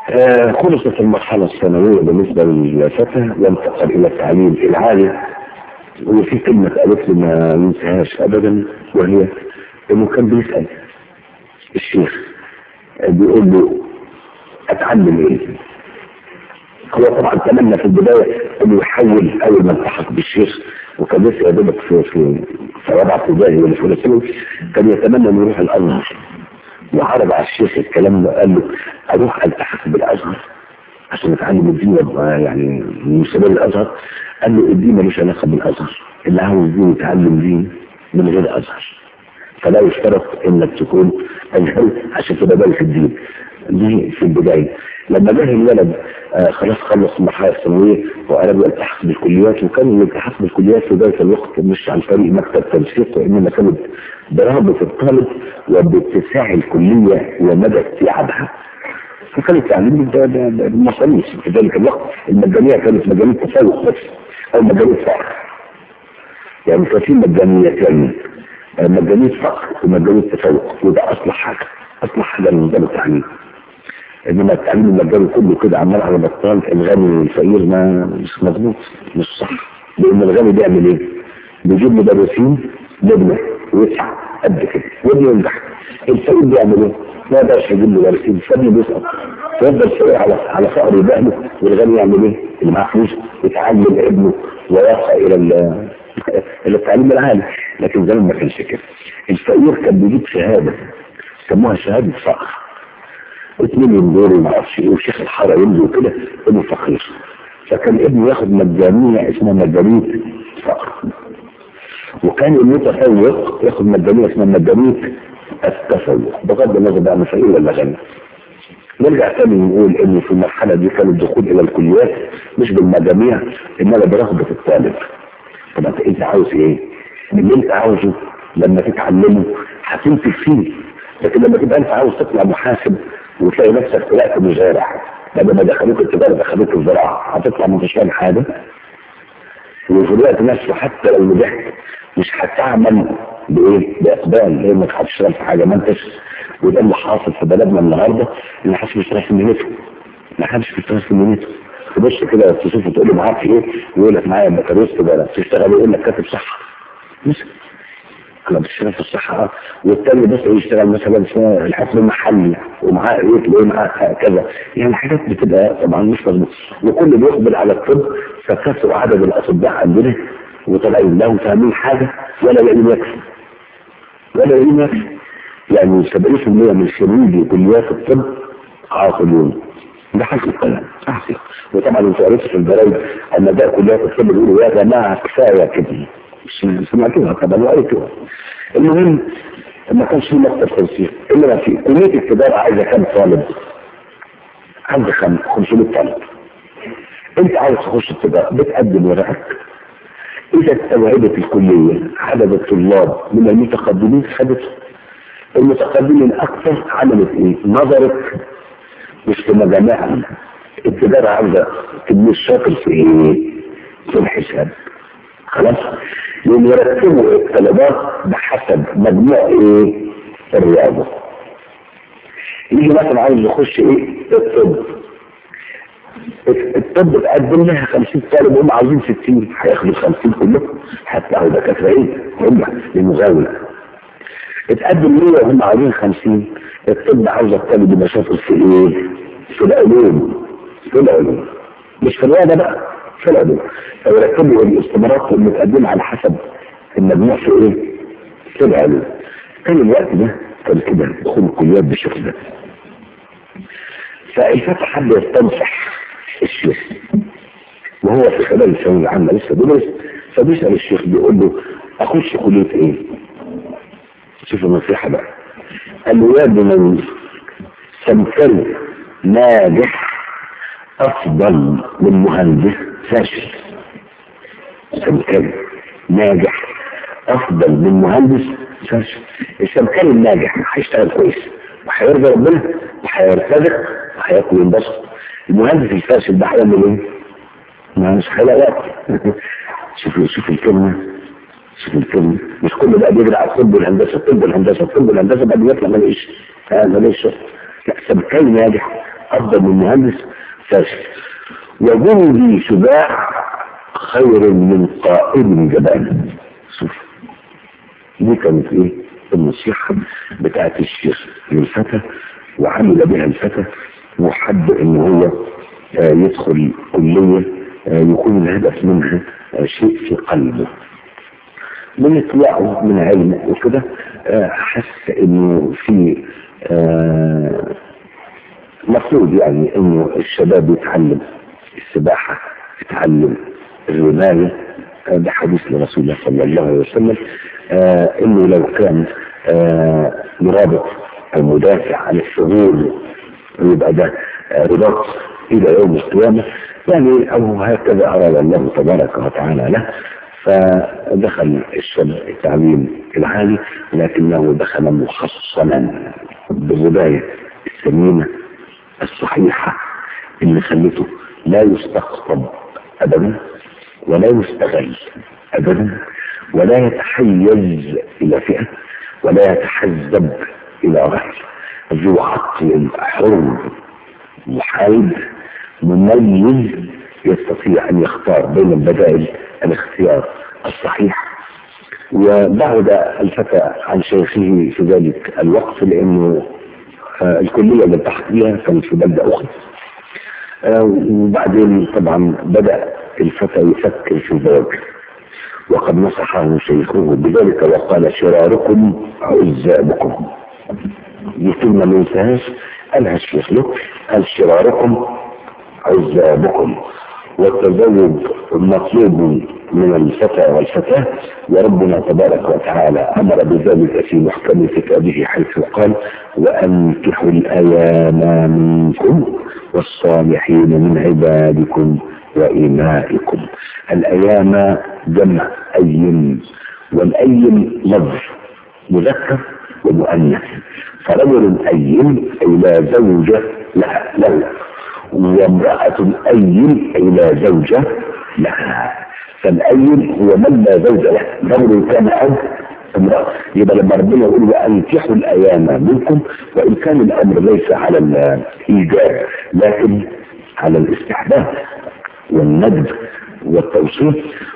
آه، خلصت المرحلة الثانوية بالنسبة للفتى وانتقل إلى التعليم العالي وفي كلمة قالت لي ما ننساهاش أبدا وهي إنه كان بيسأل الشيخ آه، بيقول له أتعلم إيه؟ هو طبعا تمنى في البداية انه يحول اول ما التحق بالشيخ وكان لسه يا دوبك في في في رابعه ابتدائي ولا في اولى ثانوي كان يتمنى انه يروح الازهر وعرض على الشيخ الكلام ده قال له اروح التحق بالازهر عشان اتعلم الدين وابقى يعني من شباب الازهر قال له الدين ملوش علاقه بالازهر اللي عاوز دين يتعلم دين من غير ازهر فلا يشترط انك تكون ازهري عشان تبقى بالك الدين دي في البدايه لما جه الولد آه خلاص خلص المرحله الثانويه واراد يلتحق بالكليات وكان الالتحاق بالكليات في ذلك الوقت مش عن طريق مكتب تنسيق وانما كانت برغبه الطالب وباتساع الكليه ومدى استيعابها فكان التعليم ده ده- ده مصاريف في ذلك الوقت المجانيه كانت مجانيه تفوق بس او مجانيه فقر يعني كان في مجانيتين آه، مجانيه فقر ومجانيه تفوق وده اصلح حاجه اصلح حاجه لنظام التعليم انما التعليم المجاني كله كده عمال على بطال الغني والفقير ما مش مظبوط مش صح لان الغني بيعمل ايه؟ بيجيب مدرسين لجنه ويسعى قد كده وبينجح الفقير بيعمل ايه؟ ما يقدرش يجيب مدرسين فابنه بيسقط فيفضل الفقير على على فقر يبهله والغني يعمل ايه؟ اللي معاه فلوس يتعلم ابنه ويرقى الى ال- الى التعليم العالي لكن زمان ما كانش كده الفقير كان بيجيب شهاده سموها شهاده فقر اتنين ينظروا ما اعرفش ايه وشيخ الحاره ينزل وكده ابنه فقير فكان ابنه ياخد مجانيه اسمها مجانيه فقر وكان المتفوق ياخد مجانيه اسمها مجانيه التفوق بغض النظر بقى فقير ولا غني نرجع تاني نقول ان في المرحله دي كان الدخول الى الكليات مش بالمجاميع انما برغبه الطالب طب انت انت عاوز ايه؟ اللي انت عاوزه لما تتعلمه هتنتج فيه لكن لما تبقى انت عاوز تطلع محاسب وتلاقي نفسك طلعت مزارع لما ما دخلوك التجاره دخلوك الزراعه هتطلع مش فاهم حاجه وفي الوقت نفسه حتى لو نجحت مش هتعمل بايه؟ باقبال لانك هتشتغل في حاجه ما انتش وده اللي حاصل في بلدنا النهارده ان محدش بيشتغل في مهنته ما حدش بيشتغل في مهنته تبص كده تشوفه تقول له معاك ايه يقول لك معايا بكالوريوس تجاره تشتغل يقول لك كاتب صحه مثلا انا بشتغل في الصحه اه والتاني بس يشتغل مثلا في الحفل المحلي ومعاه ايه تلاقيه معاه كذا يعني حاجات بتبقى طبعا مش مظبوطه وكل بيقبل على الطب فكثر عدد الاطباء عندنا وطالعين لهم فاهمين حاجه ولا لاقيين يكفي ولا لاقيين يكفي يعني 70% من خريجي كليات الطب عاقلون ده حقيقي الكلام حقيقي وطبعا انت قريت في الجرايد ان ده كليات الطب بيقولوا يا جماعه كفايه كده مش سمعتوها طبعا وقريتوها المهم ما كانش في مكتب تنسيق انما في كليه التجاره عايزه كام طالب؟ عايزه خم- 500 طالب انت عايز تخش التجاره بتقدم ورقك اذا استوعبت الكليه عدد الطلاب من المتقدمين خدته المتقدمين اكثر عملت ايه؟ نظرت مش في مجاميع التجاره عاوزه تبني الشاطر في ايه؟ في الحساب خلاص يوم يرتبوا الطلبات بحسب مجموع ايه الرياضه يجي مثلا عاوز يخش ايه الطب الطب تقدم لها 50 طالب هم عاوزين 60 هياخدوا 50 كلهم هيطلعوا دكاتره ايه هم للمغاوله اتقدم 100 وهم عاوزين 50 الطب عاوز الطالب يبقى شاطر في ايه؟ في العلوم في العلوم مش في الرياضه بقى في العلوم فيرتبوا الاستمارات المتقدمه على حسب المجموع في ايه؟ في العلوم كان الوقت ده كان كده دخول الكليات بالشكل ده فالفتى حب يستنصح الشيخ وهو في خلال الثانويه العامه لسه بيدرس فبيسال الشيخ بيقول له اخش كليه ايه؟ شوف النصيحه بقى قال له يا بني تمثل ناجح افضل من مهندس فاشل سمكري ناجح افضل من مهندس فاشل السمكري الناجح هيشتغل كويس وهيرضي ربنا وهيرتزق وهياكل ينبسط المهندس الفاشل ده هيعمل ايه؟ ما مش هيلاقي شوف شوف الكلمه شوف الكلمه مش كل بقى بيجري على الطب والهندسه الطب والهندسه الطب والهندسه بعد يطلع ما لقيش ما لقيش شغل لا سمكري ناجح افضل من مهندس فاشل وجندي شجاع خير من قائد جبان شوف دي كانت ايه النصيحة بتاعت الشيخ للفتى وعمل بها الفتى وحب ان هو آه يدخل كلية آه يكون الهدف منها آه شيء في قلبه من اطلاعه من علم وكده حس انه في مفروض يعني انه الشباب يتعلم السباحة يتعلم الرماية ده حديث لرسول الله صلى الله عليه وسلم انه لو كان مرابط او مدافع عن الشغول يبقى ده رباط الى يوم القيامة يعني او هكذا اراد الله تبارك وتعالى له فدخل الشاب التعليم العالي لكنه دخل محصنا بالبداية السمينة الصحيحة اللي خلته لا يستقطب أبدا ولا يستغل أبدا ولا يتحيز إلى فئة ولا يتحزب إلى رأي ذو عقل حر محايد مميز يستطيع أن يختار بين البدائل الاختيار الصحيح وبعد الفتى عن شيخه في ذلك الوقت لأنه آه الكلية اللي التحق بها كانت في بلدة أخرى آه وبعدين طبعا بدأ الفتى يفكر في الزواج وقد نصحه شيخه بذلك وقال شراركم عزابكم دي كلمة ما ينساهاش قالها الشيخ له قال شراركم عزابكم والتزوج مطلوب من الفتى والفتاة وربنا تبارك وتعالى أمر بذلك في محكم كتابه حيث قال وأنكحوا الأيام منكم والصالحين من عبادكم وإمائكم الأيام جمع أيم والأيم لفظ مذكر ومؤنث فرجل أيم أي لا زوجة لها له وامرأة أيم أي لا زوجة لها فالأيم هو من لا زوج له رجل كان أو امرأة يبقى لما ربنا يقول وأنكحوا الأيام منكم وإن كان الأمر ليس على الإيجاب لكن على الاستحباب والندب والتوصيف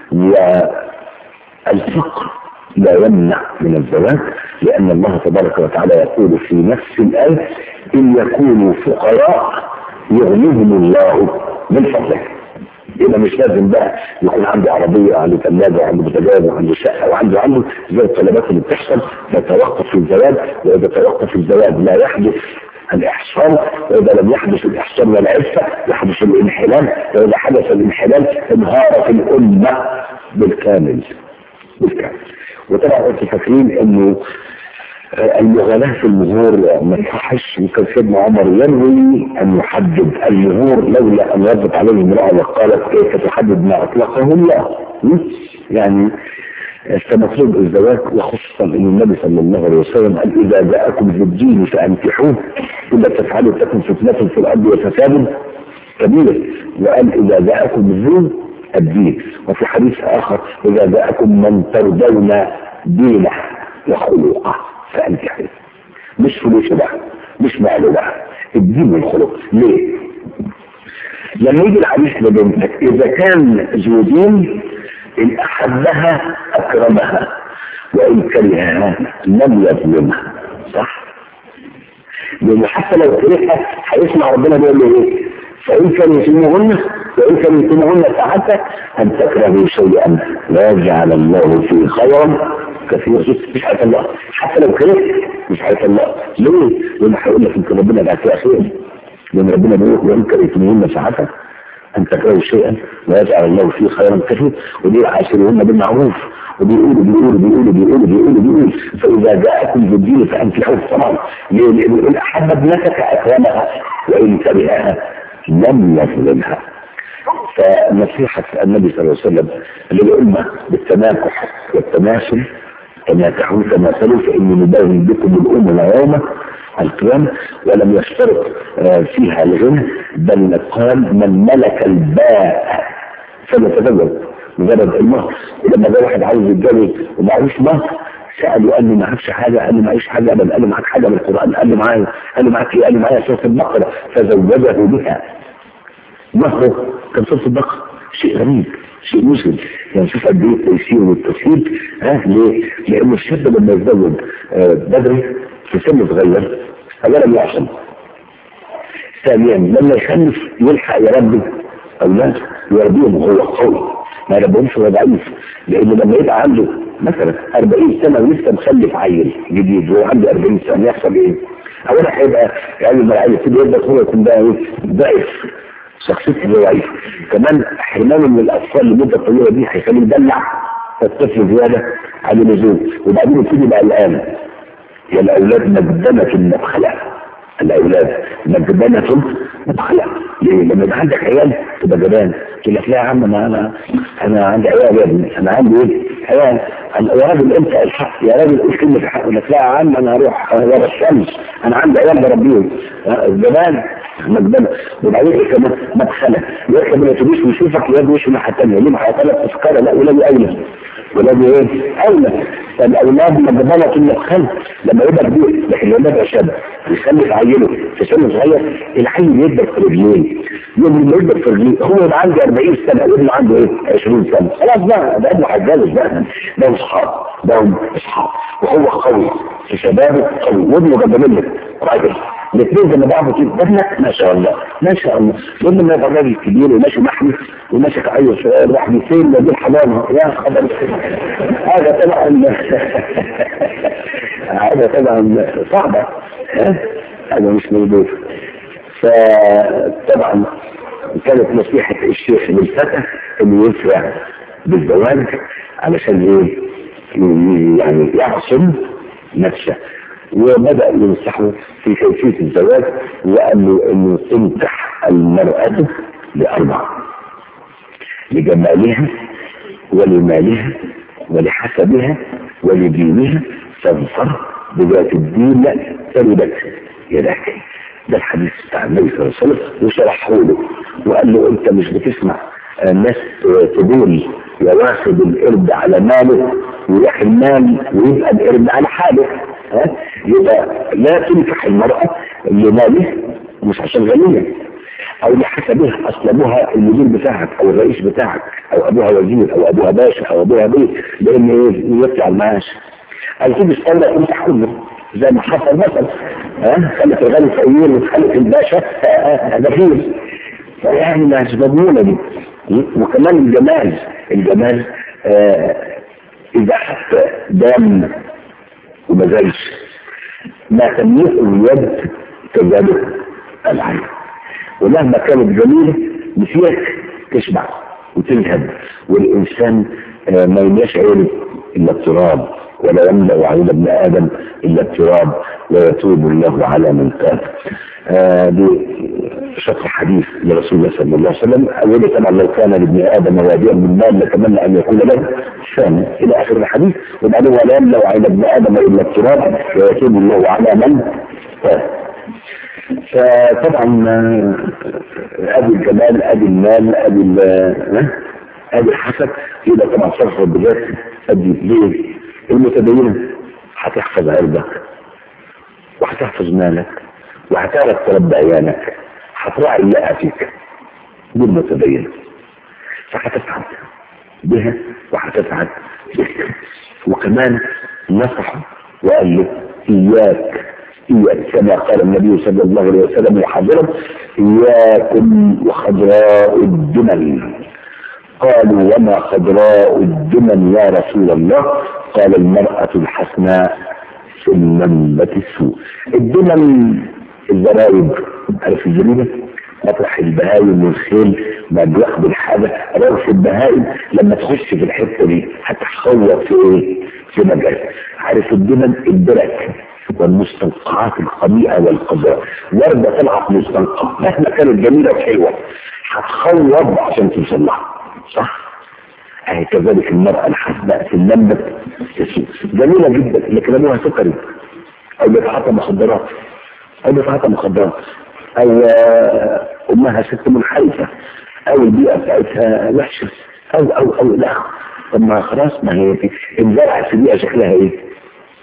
والفقر لا يمنع من الزواج لأن الله تبارك وتعالى يقول في نفس الآية إن يكونوا فقراء يغنيهم الله من فضله يبقى مش لازم بقى يكون عنده عربية وعنده ثلاجة وعنده بوتاجاز وعنده شقة وعنده عنده زي الطلبات اللي بتحصل تتوقف في الزواج وإذا توقف الزواج لا يحدث الإحصان وإذا لم يحدث الإحصان والعفة يحدث الانحلال وإذا حدث الانحلال انهارت الأمة بالكامل بالكامل وطبعا انتوا فاكرين انه المغالاة في المهور ما يصحش وكان سيدنا عمر ينوي ان يحدد المهور لولا ان ردت عليه امرأة وقالت كيف تحدد ما اطلقه الله يعني فمطلوب الزواج وخصوصا ان النبي صلى الله عليه وسلم قال اذا جاءكم بالدين فانكحوه الا تفعلوا تكن فتنة في الارض وفساد كبير وقال اذا جاءكم بالدين الدين وفي حديث اخر اذا جاءكم من ترضون دينه وخلقه فانكحوه مش فلوس بقى مش مال بقى الدين والخلق ليه؟ لما يجي الحديث لبنتك اذا كان ذو دين ان احبها اكرمها وان كرهها لم يظلمها صح؟ لانه حتى لو كرهها هيسمع ربنا بيقول له ايه؟ فإن كان يتمهن وإن كان يتمهن ساعتك أن تكرهوا شيئا لا يجعل الله فيه خيرا كثير مش عارف الله حتى لو كرهت مش عارف الله ليه؟ لأنه هيقول لك يمكن ربنا بعد فيها خير لأن ربنا بيقول وإن كان يتمهن ساعتك أن تكرهوا شيئا ويجعل الله فيه خيرا كثير ودي عاشرهن بالمعروف وبيقولوا بيقولوا بيقولوا بيقولوا بيقولوا بيقولوا فإذا جاءكم بالدين فأنكحوه طبعا ليه؟ لأن إن أحب ابنتك أكرمها وإن كرهها لم يظلمها فنصيحة النبي صلى الله عليه وسلم للأمة بالتناكح والتماثل تناكحوا تماثلوا فإني مباين بكم الأمم يوم القيامة ولم يشترط فيها الغنى بل قال من ملك الباء فليتزوج مجرد المهر ولما ده واحد عاوز يتجوز ومعهوش مهر سألوا قال له ما عرفش حاجة قال له معيش حاجة بل قال له معاك حاجة من القرآن قال له معايا قال له معاك ايه قال له معايا سورة البقرة فزوجه بها مهره كان سورة البقرة شيء غريب شيء مسلم يعني شوف قد ايه التيسير والتسهيل ها ليه؟ لأن الشاب لما يتزوج آه بدري في سن صغير أولا يعصم ثانيا لما يخلف يلحق يربي أولاد يربيهم وهو قوي ما يربيهمش وهو ضعيف لأنه لما يبقى عنده مثلا 40 سنة ولسه مخلف عيل جديد وهو عنده 40 سنة يحصل ايه؟ أولا هيبقى يعني لما العيل يبتدي يبدأ هو يكون بقى ايه؟ ضعيف شخصيته ضعيفة كمان حرمانه من الأطفال لمدة طويلة دي هيخليه يدلع الطفل زيادة عن اللزوم وبعدين يبتدي بقى الآن يا الأولاد مجدنة المدخلة الأولاد مجدنة مدخلة ليه؟ لما يبقى عندك عيال تبقى جبان تقول لك لا يا عم أنا أنا أنا عندي عيال يا ابني أنا عندي إيه؟ عيال أنا يا راجل أنت الحق يا راجل قول كلمة الحق يقول لك لا يا عم أنا هروح ورا الشمس أنا عندي عيال بربيهم جبان مجدنة وبعدين إيه كمان مدخلة يركب الأتوبيس ويشوفك يد وشه الناحية التانية ليه ما هيطلب تذكرة لا ولادي أولى ولادي إيه؟ أولى فالأولاد مجدنة المدخل لما يبقى كبير لكن لما يبقى شاب يخلف عيله في سن صغير العيل يكبر في رجليه يوم ما يكبر في رجليه هو يبقى عنده 40 سنة ابنه عنده إيه؟ 20 سنة خلاص بقى ده ابنه هيتجوز بقى ده أصحاب ده أصحاب وهو قوي في شبابه قوي وابنه جنب منك راجل الاثنين زي بعض كده ابنك ما شاء الله ما شاء الله لما ما يبقى راجل كبير وماشي محمي وماشي كأي سؤال واحد فين دي الحضانة يا خبر هذا طبعا هذا طبعا صعبة هذا مش موجود فطبعا كانت نصيحة الشيخ للفتى انه يسرع بالزواج علشان ايه يعني يعصم نفسه وبدأ ينصحه في كيفية الزواج وقال له انه تنكح المرأة لأربع لجمالها ولمالها ولحسبها ولدينها فانصر بذات الدين تربت يدك ده الحديث بتاع النبي صلى الله عليه وسلم وشرحه له وقال له انت مش بتسمع الناس تقول يواخد القرد على ماله ويروح المال ويبقى القرد على حاله ها يبقى لا تنكح المرأة لماله مش عشان غنية او لحسبها اصل ابوها المدير بتاعك او الرئيس بتاعك او ابوها وزير او ابوها باشا او ابوها بيت لان ايه يطلع المعاش او تيجي تستنى انت كله زي ما حصل مثلا ها خلت الغني فقير وخلت الباشا غفير فيعني مش مضمونة دي وكمان الجمال الجمال آه اذا حتى دام وما زالش ما تملكه اليد كذلك العين ومهما كانت جميلة نسيك تشبع وتنهب والإنسان آه ما يملاش عين إلا التراب ولا يملأ عين ابن آدم إلا التراب ويتوب الله على من تاب آه دي شرح حديث لرسول الله صلى الله عليه وسلم أولا طبعا لو كان لابن آدم واديا من مال لتمنى أن يكون له شان إلى آخر الحديث وبعدين ولا يملأ عين ابن آدم إلا التراب ويتوب الله على من تاب فطبعا ادي الجمال ادي المال ادي ادي الحسد يبقى طبعا صرف البجات ادي ليه المتدينة هتحفظ عرضك وهتحفظ مالك وهتعرف تربي عيالك هتراعي اللقى فيك دي المتدينة فهتسعد بها وهتسعد بك وكمان نصحه وقال له اياك إياك كما قال النبي صلى الله عليه وسلم يحذرهم إياكم وخضراء الدمن قالوا وما خضراء الدمن يا رسول الله قال المرأة الحسناء في المنبة السوء الدمن الزرايب عارف الزريبة مطرح البهايم والخيل ما بياخد الحاجة روح البهايم لما تخش في الحتة دي هتحصور في ايه في مجال عارف الدمن الدرك والمستنقعات الخبيئة والقذرة وردة طلعت مستنقعة مهما كانت جميلة وحلوة هتخوض عشان توصل لها صح؟ أهي كذلك المرأة الحسناء في اللمبة جميلة جدا لكن أبوها سكري أو بيتعاطى مخدرات أو بيتعاطى مخدرات أو أمها ست منحرفة أو البيئة بتاعتها وحشة أو أو أو لا طب ما خلاص ما هي انزرعت في بيئة شكلها إيه؟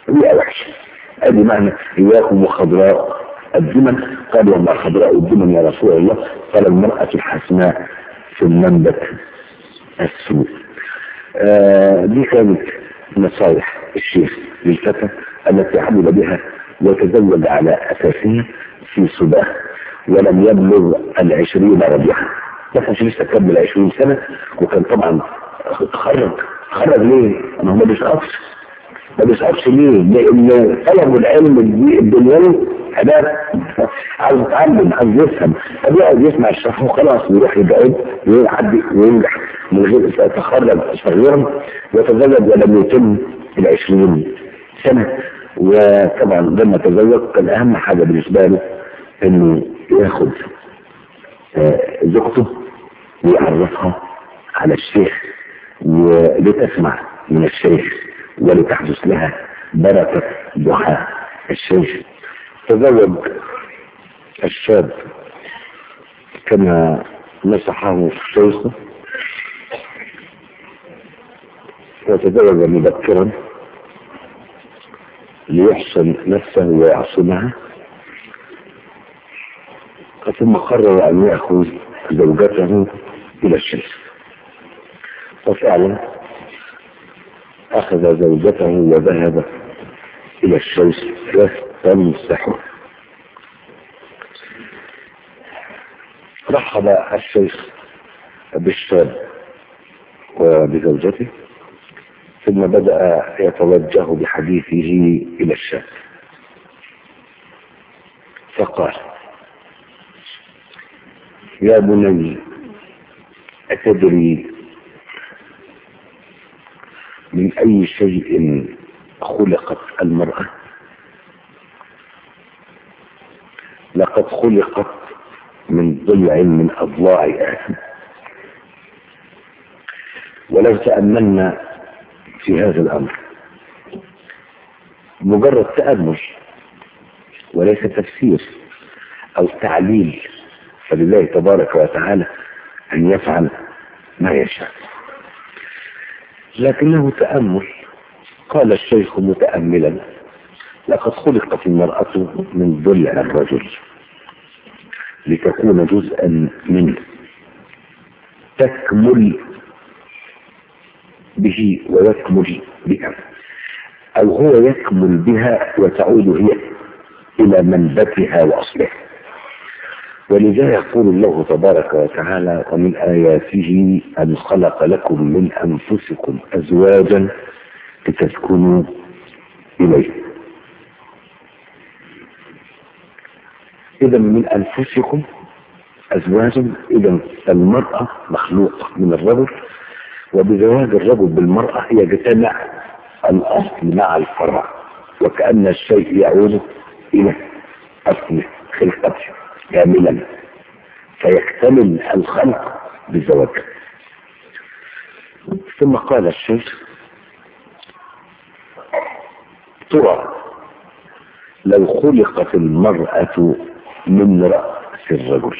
ريئة وحشة ادي معنى اياكم وخضراء الدمن قال وما خضراء الدمن يا رسول الله قال المرأة الحسناء في المنبت السوء آه دي كانت نصائح الشيخ للفتى التي عمل بها وتزوج على اساسها في صباه ولم يبلغ العشرين ربيعا ما كانش لسه كمل 20 سنه وكان طبعا تخرج تخرج ليه؟ ما هو ما بيسقطش ما بيسقطش ليه؟ لان طلب العلم الدنيوي حاجات عاوز يتعلم عاوز يفهم فبيقعد يسمع الشرح وخلاص ويروح يقعد ويعدي وينجح من غير تخرج صغيرا وتزوج ولم يتم العشرين سنه وطبعا لما تزوج كان اهم حاجه بالنسبه له انه ياخد زوجته ويعرفها على الشيخ ولتسمع من الشيخ ولتحدث لها بركة دعاء الشيخ تزوج الشاب كما نصحه شيخه وتزوج مبكرا ليحسن نفسه ويعصمها ثم قرر أن يأخذ زوجته إلى الشيخ وفعلا أخذ زوجته وذهب إلى الشيخ يستمسحه رحب الشيخ بالشاب وبزوجته ثم بدأ يتوجه بحديثه إلى الشاب فقال يا بني أتدري من أي شيء خلقت المرأة لقد خلقت من ضلع من أضلاع آدم ولو تأملنا في هذا الأمر مجرد تأمل وليس تفسير أو تعليل فلله تبارك وتعالى أن يفعل ما يشاء لكنه تأمل قال الشيخ متأملا لقد خلقت المرأة من ضلع الرجل لتكون جزءا منه تكمل به ويكمل بها أو هو يكمل بها وتعود هي إلى منبتها وأصلها ولذا يقول الله تبارك وتعالى ومن آياته أن خلق لكم من أنفسكم أزواجا لتسكنوا إليه إذا من أنفسكم أزواجا إذا المرأة مخلوق من الرجل وبزواج الرجل بالمرأة يجتمع الأصل مع الفرع وكأن الشيء يعود إلى أصله خلقته كاملا فيكتمل الخلق بزواج ثم قال الشيخ ترى لو خلقت المرأة من رأس الرجل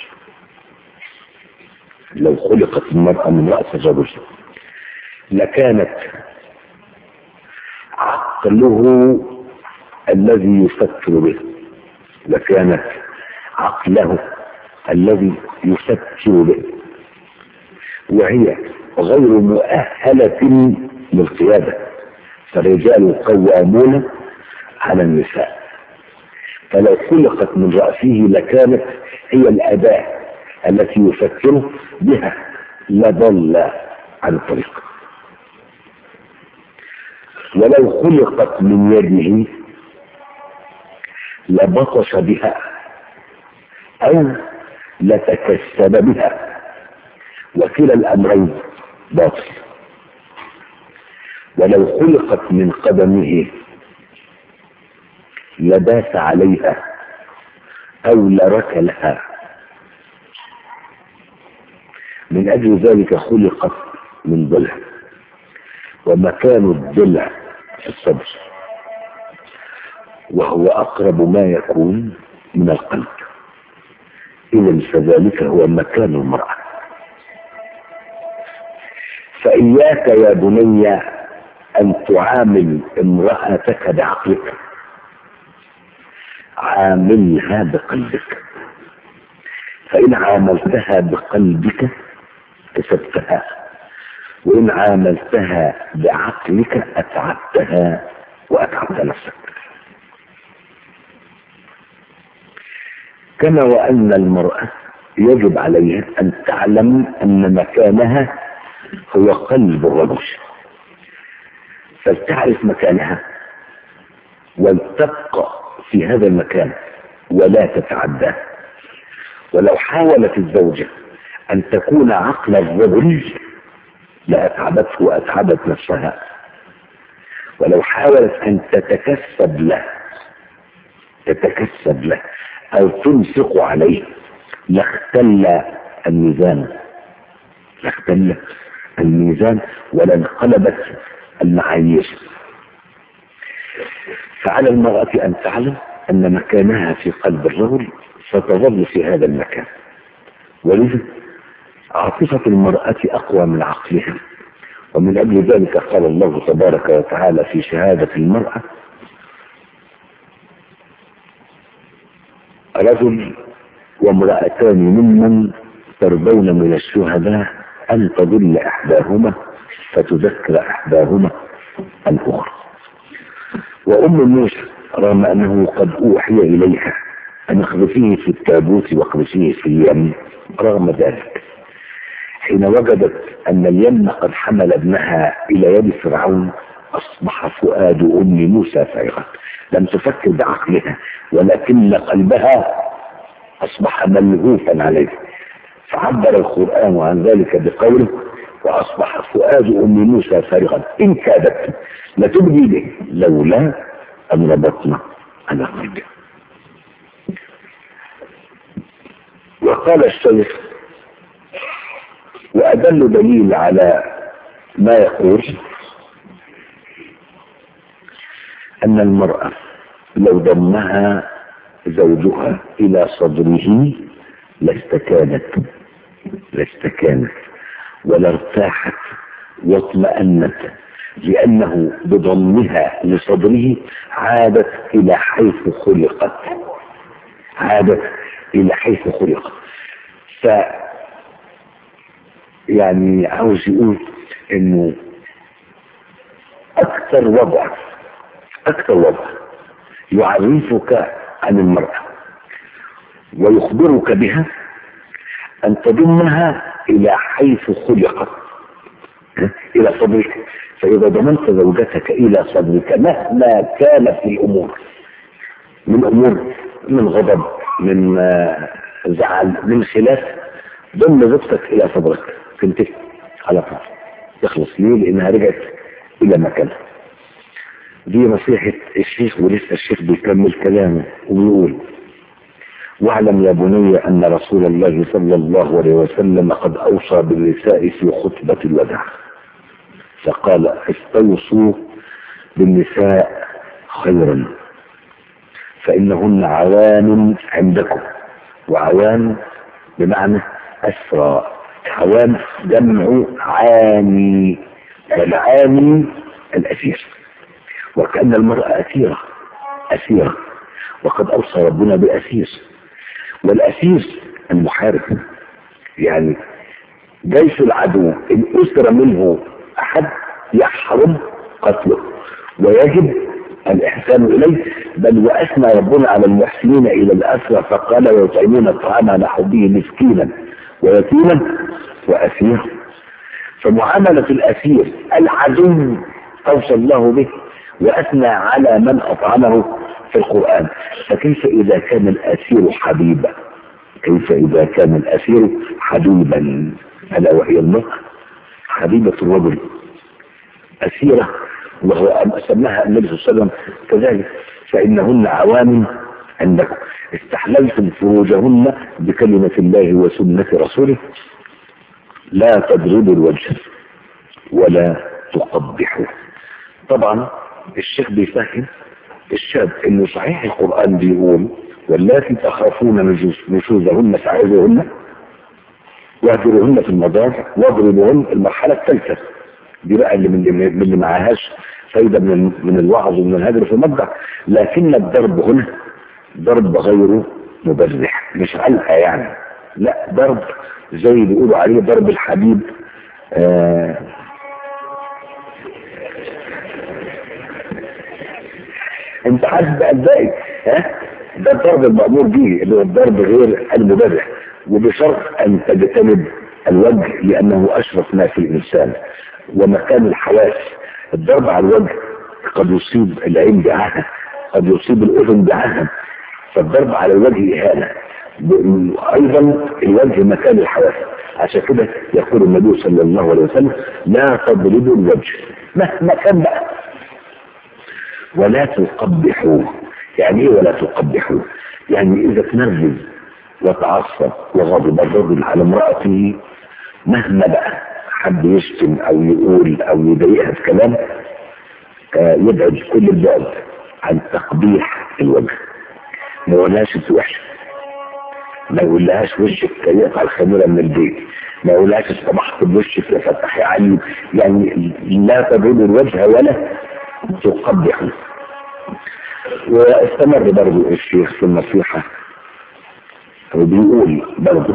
لو خلقت المرأة من رأس الرجل لكانت عقله الذي يفكر به لكانت عقله الذي يفكر به وهي غير مؤهلة للقيادة فالرجال قوامون على النساء فلو خلقت من رأسه لكانت هي الأداة التي يفكر بها لضل عن الطريق ولو خلقت من يده لبطش بها أو لتكسب بها وكلا الأمرين باطل ولو خلقت من قدمه لباس عليها أو لركلها من أجل ذلك خلقت من ضلع ومكان الضلع في الصدر وهو أقرب ما يكون من القلب إذا فذلك هو مكان المرأة فإياك يا بني أن تعامل امرأتك بعقلك عاملها بقلبك فإن عاملتها بقلبك كسبتها وإن عاملتها بعقلك أتعبتها وأتعبت نفسك كما وأن المرأة يجب عليها أن تعلم أن مكانها هو قلب الرجل فلتعرف مكانها ولتبقى في هذا المكان ولا تتعداه ولو حاولت الزوجة أن تكون عقل الرجل لأتعبته وأتعبت نفسها ولو حاولت أن تتكسب له تتكسب له أو تنفق عليه لاختل الميزان لاختل الميزان ولانقلبت المعايير فعلى المرأة أن تعلم أن مكانها في قلب الرجل ستظل في هذا المكان ولذا عاطفة المرأة أقوى من عقلها ومن أجل ذلك قال الله تبارك وتعالى في شهادة المرأة رجل وامرأتان ممن ترضون من الشهداء أن تضل إحداهما فتذكر إحداهما الأخرى وأم موسى رغم أنه قد أوحي إليها أن اخذفيه في التابوت واخذفيه في اليم رغم ذلك حين وجدت أن اليم قد حمل ابنها إلى يد فرعون أصبح فؤاد أم موسى فارغا لم تفكر بعقلها ولكن قلبها أصبح ملهوفا عليه فعبر القرآن عن ذلك بقوله وأصبح فؤاد أم موسى فارغا إن كادت لتبدي به لولا أن ربطنا على قلبه وقال الشيخ وأدل دليل على ما يقول أن المرأة لو ضمها زوجها إلى صدره لاستكانت لاستكانت ولارتاحت واطمأنت لأنه بضمها لصدره عادت إلى حيث خلقت عادت إلى حيث خلقت ف يعني عاوز يقول انه اكثر وضع اكثر وضع يعرفك عن المرأة ويخبرك بها ان تضمها الى حيث خلقت الى صدرك فاذا ضمنت زوجتك الى صدرك مهما كانت الامور من امور من غضب من زعل من خلاف ضم زوجتك الى صدرك تنتهي على طول تخلص ليه لانها رجعت الى مكانها دي نصيحة الشيخ ولسه الشيخ بيكمل كلامه ويقول واعلم يا بني ان رسول الله صلى الله عليه وسلم قد اوصى بالنساء في خطبة الوداع فقال استوصوا بالنساء خيرا فانهن عوان عندكم وعوان بمعنى اسرى عوام جمع عاني والعاني الأسير وكأن المرأة أسيرة أسيرة وقد أوصى ربنا بأسير والأسير المحارب يعني جيش العدو إن أسر منه أحد يحرم قتله ويجب الإحسان إليه بل وأثنى ربنا على المحسنين إلى الأسرى فقال ويطعمون الطعام على حبه مسكينا ويتيما وأسيرا فمعاملة الأسير العدو أوصى الله به وأثنى على من أطعمه في القرآن فكيف إذا كان الأسير حبيبا كيف إذا كان الأسير حبيبا ألا وهي المرأة حبيبة الرجل أسيرة وهو سماها النبي صلى الله عليه وسلم كذلك فإنهن عوام عندكم استحللتم فروجهن بكلمة الله وسنة رسوله لا تضربوا الوجه ولا تقبحوا طبعا الشيخ بيفهم الشاب انه صحيح القرآن بيقول واللاتي تخافون نشوزهن فعظوهن واهجروهن في المضاجع واضربوهن المرحلة الثالثة دي بقى اللي من من اللي معهاش فايدة من من الوعظ ومن الهجر في المضجع لكن الضرب هنا ضرب غير مبرح مش علقة يعني لا ضرب زي اللي بيقولوا عليه ضرب الحبيب آه انت عارف بقى ازاي ها ده الضرب المأمور به اللي هو الضرب غير المبرح وبشرط ان تجتنب الوجه لانه اشرف ما في الانسان ومكان الحواس الضرب على الوجه قد يصيب العين بعهد قد يصيب الاذن بعهد فالضرب على الوجه اهانه ايضا الوجه مكان الحواس عشان كده يقول النبي صلى الله عليه وسلم لا تضربوا الوجه مهما كان بقى ولا تقبحوه يعني ايه ولا تقبحوه يعني اذا تنرفز وتعصب وغضب الرجل على امرأته مهما بقى حد يشتم او يقول او يضايقها بكلام آه يبعد كل البعد عن تقبيح الوجه ما يقولهاش انت وحشه ما يقولهاش وشك يقطع الخميره من البيت ما يقولهاش استبحت بوشك يا فتح يا علي يعني لا تبعد الوجه ولا تقبحه واستمر برضو الشيخ في النصيحة وبيقول برضو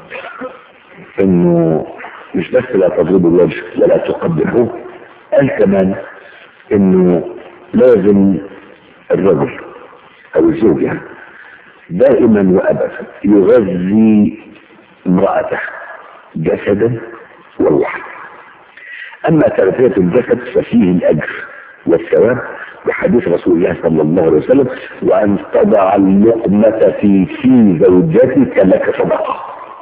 انه مش بس لا تضربوا الوجه ولا تقبحوه قال كمان انه لازم الرجل او الزوج يعني دائما وابدا يغذي امرأته جسدا وروحا اما تغذية الجسد ففيه الاجر والثواب بحديث رسول الله صلى الله عليه وسلم وأن تضع اللقمة في في زوجتك لك صدقة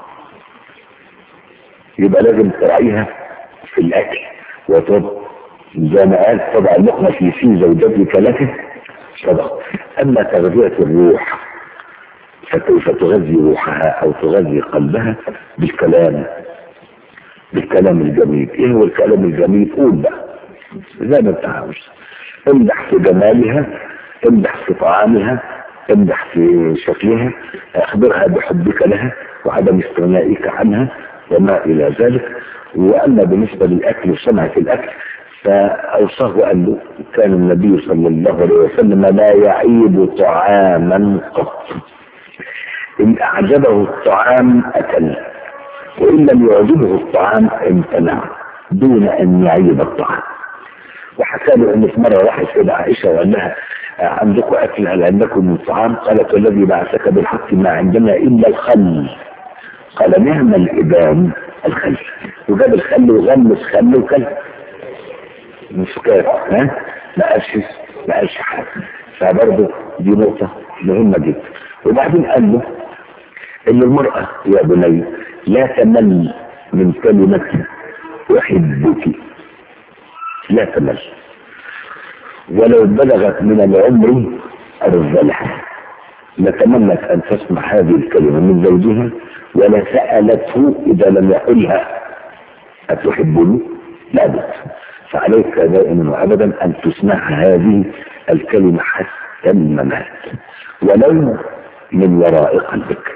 يبقى لازم تراعيها في الأكل وتضع زي ما قال تضع اللقمة في في زوجتك لك صدقة أما تغذية الروح فكيف تغذي روحها أو تغذي قلبها بالكلام بالكلام الجميل ايه هو الكلام الجميل قول بقى زي ما انت عاوز امدح في جمالها امدح في طعامها امدح في شكلها اخبرها بحبك لها وعدم استغنائك عنها وما الى ذلك واما بالنسبه للاكل وصنعه الاكل فاوصاه قال له كان النبي صلى الله عليه وسلم لا يعيب طعاما قط ان اعجبه الطعام اكل وان لم يعجبه الطعام امتنع دون ان يعيب الطعام وحكى له ان في مره راحت الى عائشه وقال لها عندكم اكل هل عندكم من طعام؟ قالت والذي بعثك بالحق ما عندنا الا الخل قال نعم الابان الخل وجاب الخل وغمس خل وكل مسكات ها ما قالش ما قالش حاجه فبرضه دي نقطه مهمه جدا وبعدين قال له ان المراه يا بني لا تمل من كلمه احبك لا تمل ولو بلغت من العمر أرذلها لتمنت أن تسمع هذه الكلمة من زوجها ولا سألته إذا لم يقلها أتحبني؟ لا بد فعليك دائما وأبدا أن تسمع هذه الكلمة حتى الممات ولو من وراء قلبك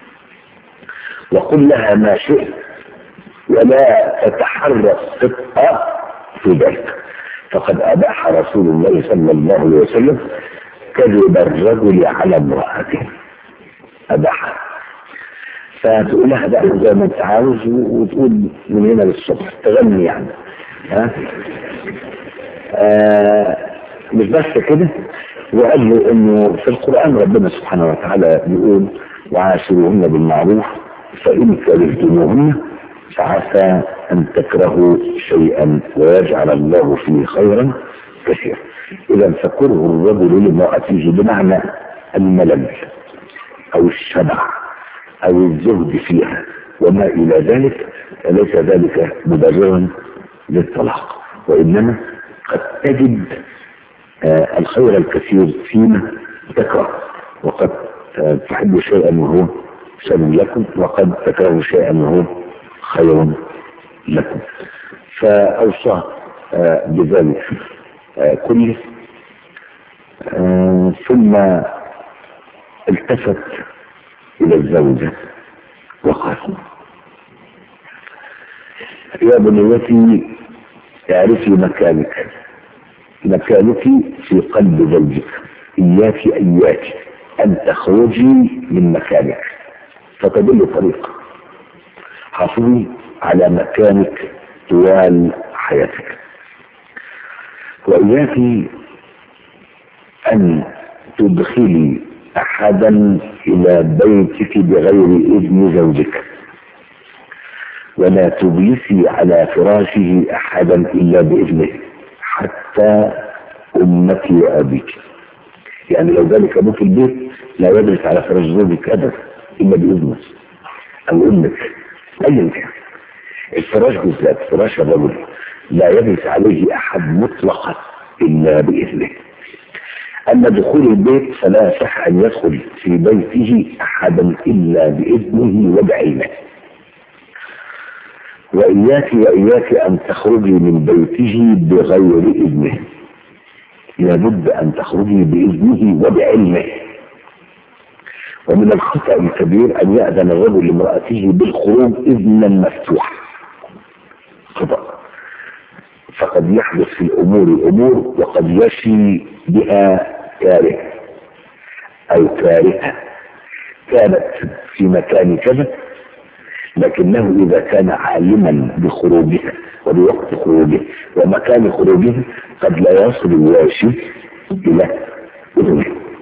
وقل لها ما شئت ولا تتحرى الصدق في ذلك فقد أباح رسول الله صلى الله عليه وسلم كذب الرجل على امرأته أباح فتقول لها بقى زي ما انت عاوز وتقول من هنا للصبح تغني يعني ها آه مش بس كده وقال له انه في القرآن ربنا سبحانه وتعالى بيقول وعاشروهن بالمعروف فإن كرهتموهن فعسى أن تكرهوا شيئا ويجعل الله فيه خيرا كثيرا إذا فكره الرجل لامرأته بمعنى الملل أو الشبع أو الزهد فيها وما إلى ذلك فليس ذلك مبررا للطلاق وإنما قد تجد آه الخير الكثير فيما تكره وقد آه تحب شيئا وهو شر لكم وقد تكره شيئا وهو خير لكم فأوصى آه بذلك آه كله آه ثم التفت إلى الزوجة وقال يا بنيتي اعرفي مكانك مكانك في قلب زوجك إياك إياك أن تخرجي من مكانك فتدل طريق حافظي على مكانك طوال حياتك وإياك أن تدخلي أحدا إلى بيتك بغير إذن زوجك ولا تجلسي على فراشه أحدا إلا بإذنه حتى أمك وأبيك يعني لو ذلك أبوك البيت لا يجلس على فراش زوجك أبدا إلا بإذنه أو أمك أيا كان الفراش بالذات فراش الرجل لا يجلس عليه أحد مطلقا إلا بإذنه أما دخول البيت فلا يصح أن يدخل في بيته أحدا إلا بإذنه وبعينه وإياك وإياك أن تخرجي من بيته بغير إذنه لابد أن تخرجي بإذنه وبعلمه ومن الخطأ الكبير أن يأذن الرجل لامرأته بالخروج إذنا مفتوحا خطأ فقد يحدث في الأمور أمور وقد يشي بها كاره أو كارهة كانت في مكان كذا لكنه إذا كان عالما بخروجها وبوقت خروجها ومكان خروجها قد لا يصل الواشي إلى إذنه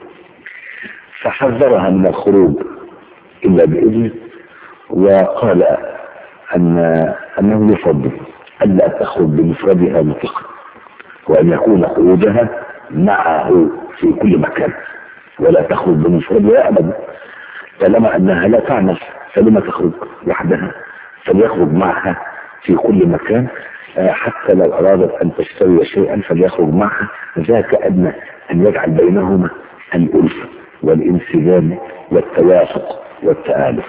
فحذرها من الخروج إلا بإذنه وقال أن أنه يفضل ألا تخرج بمفردها مطلقا وأن يكون خروجها معه في كل مكان ولا تخرج بمفردها أبدا طالما أنها لا تعمل فلما تخرج وحدها فليخرج معها في كل مكان حتى لو أرادت أن تشتري شيئا فليخرج معها ذاك أدنى أن يجعل بينهما الألفة والانسجام والتوافق والتآلف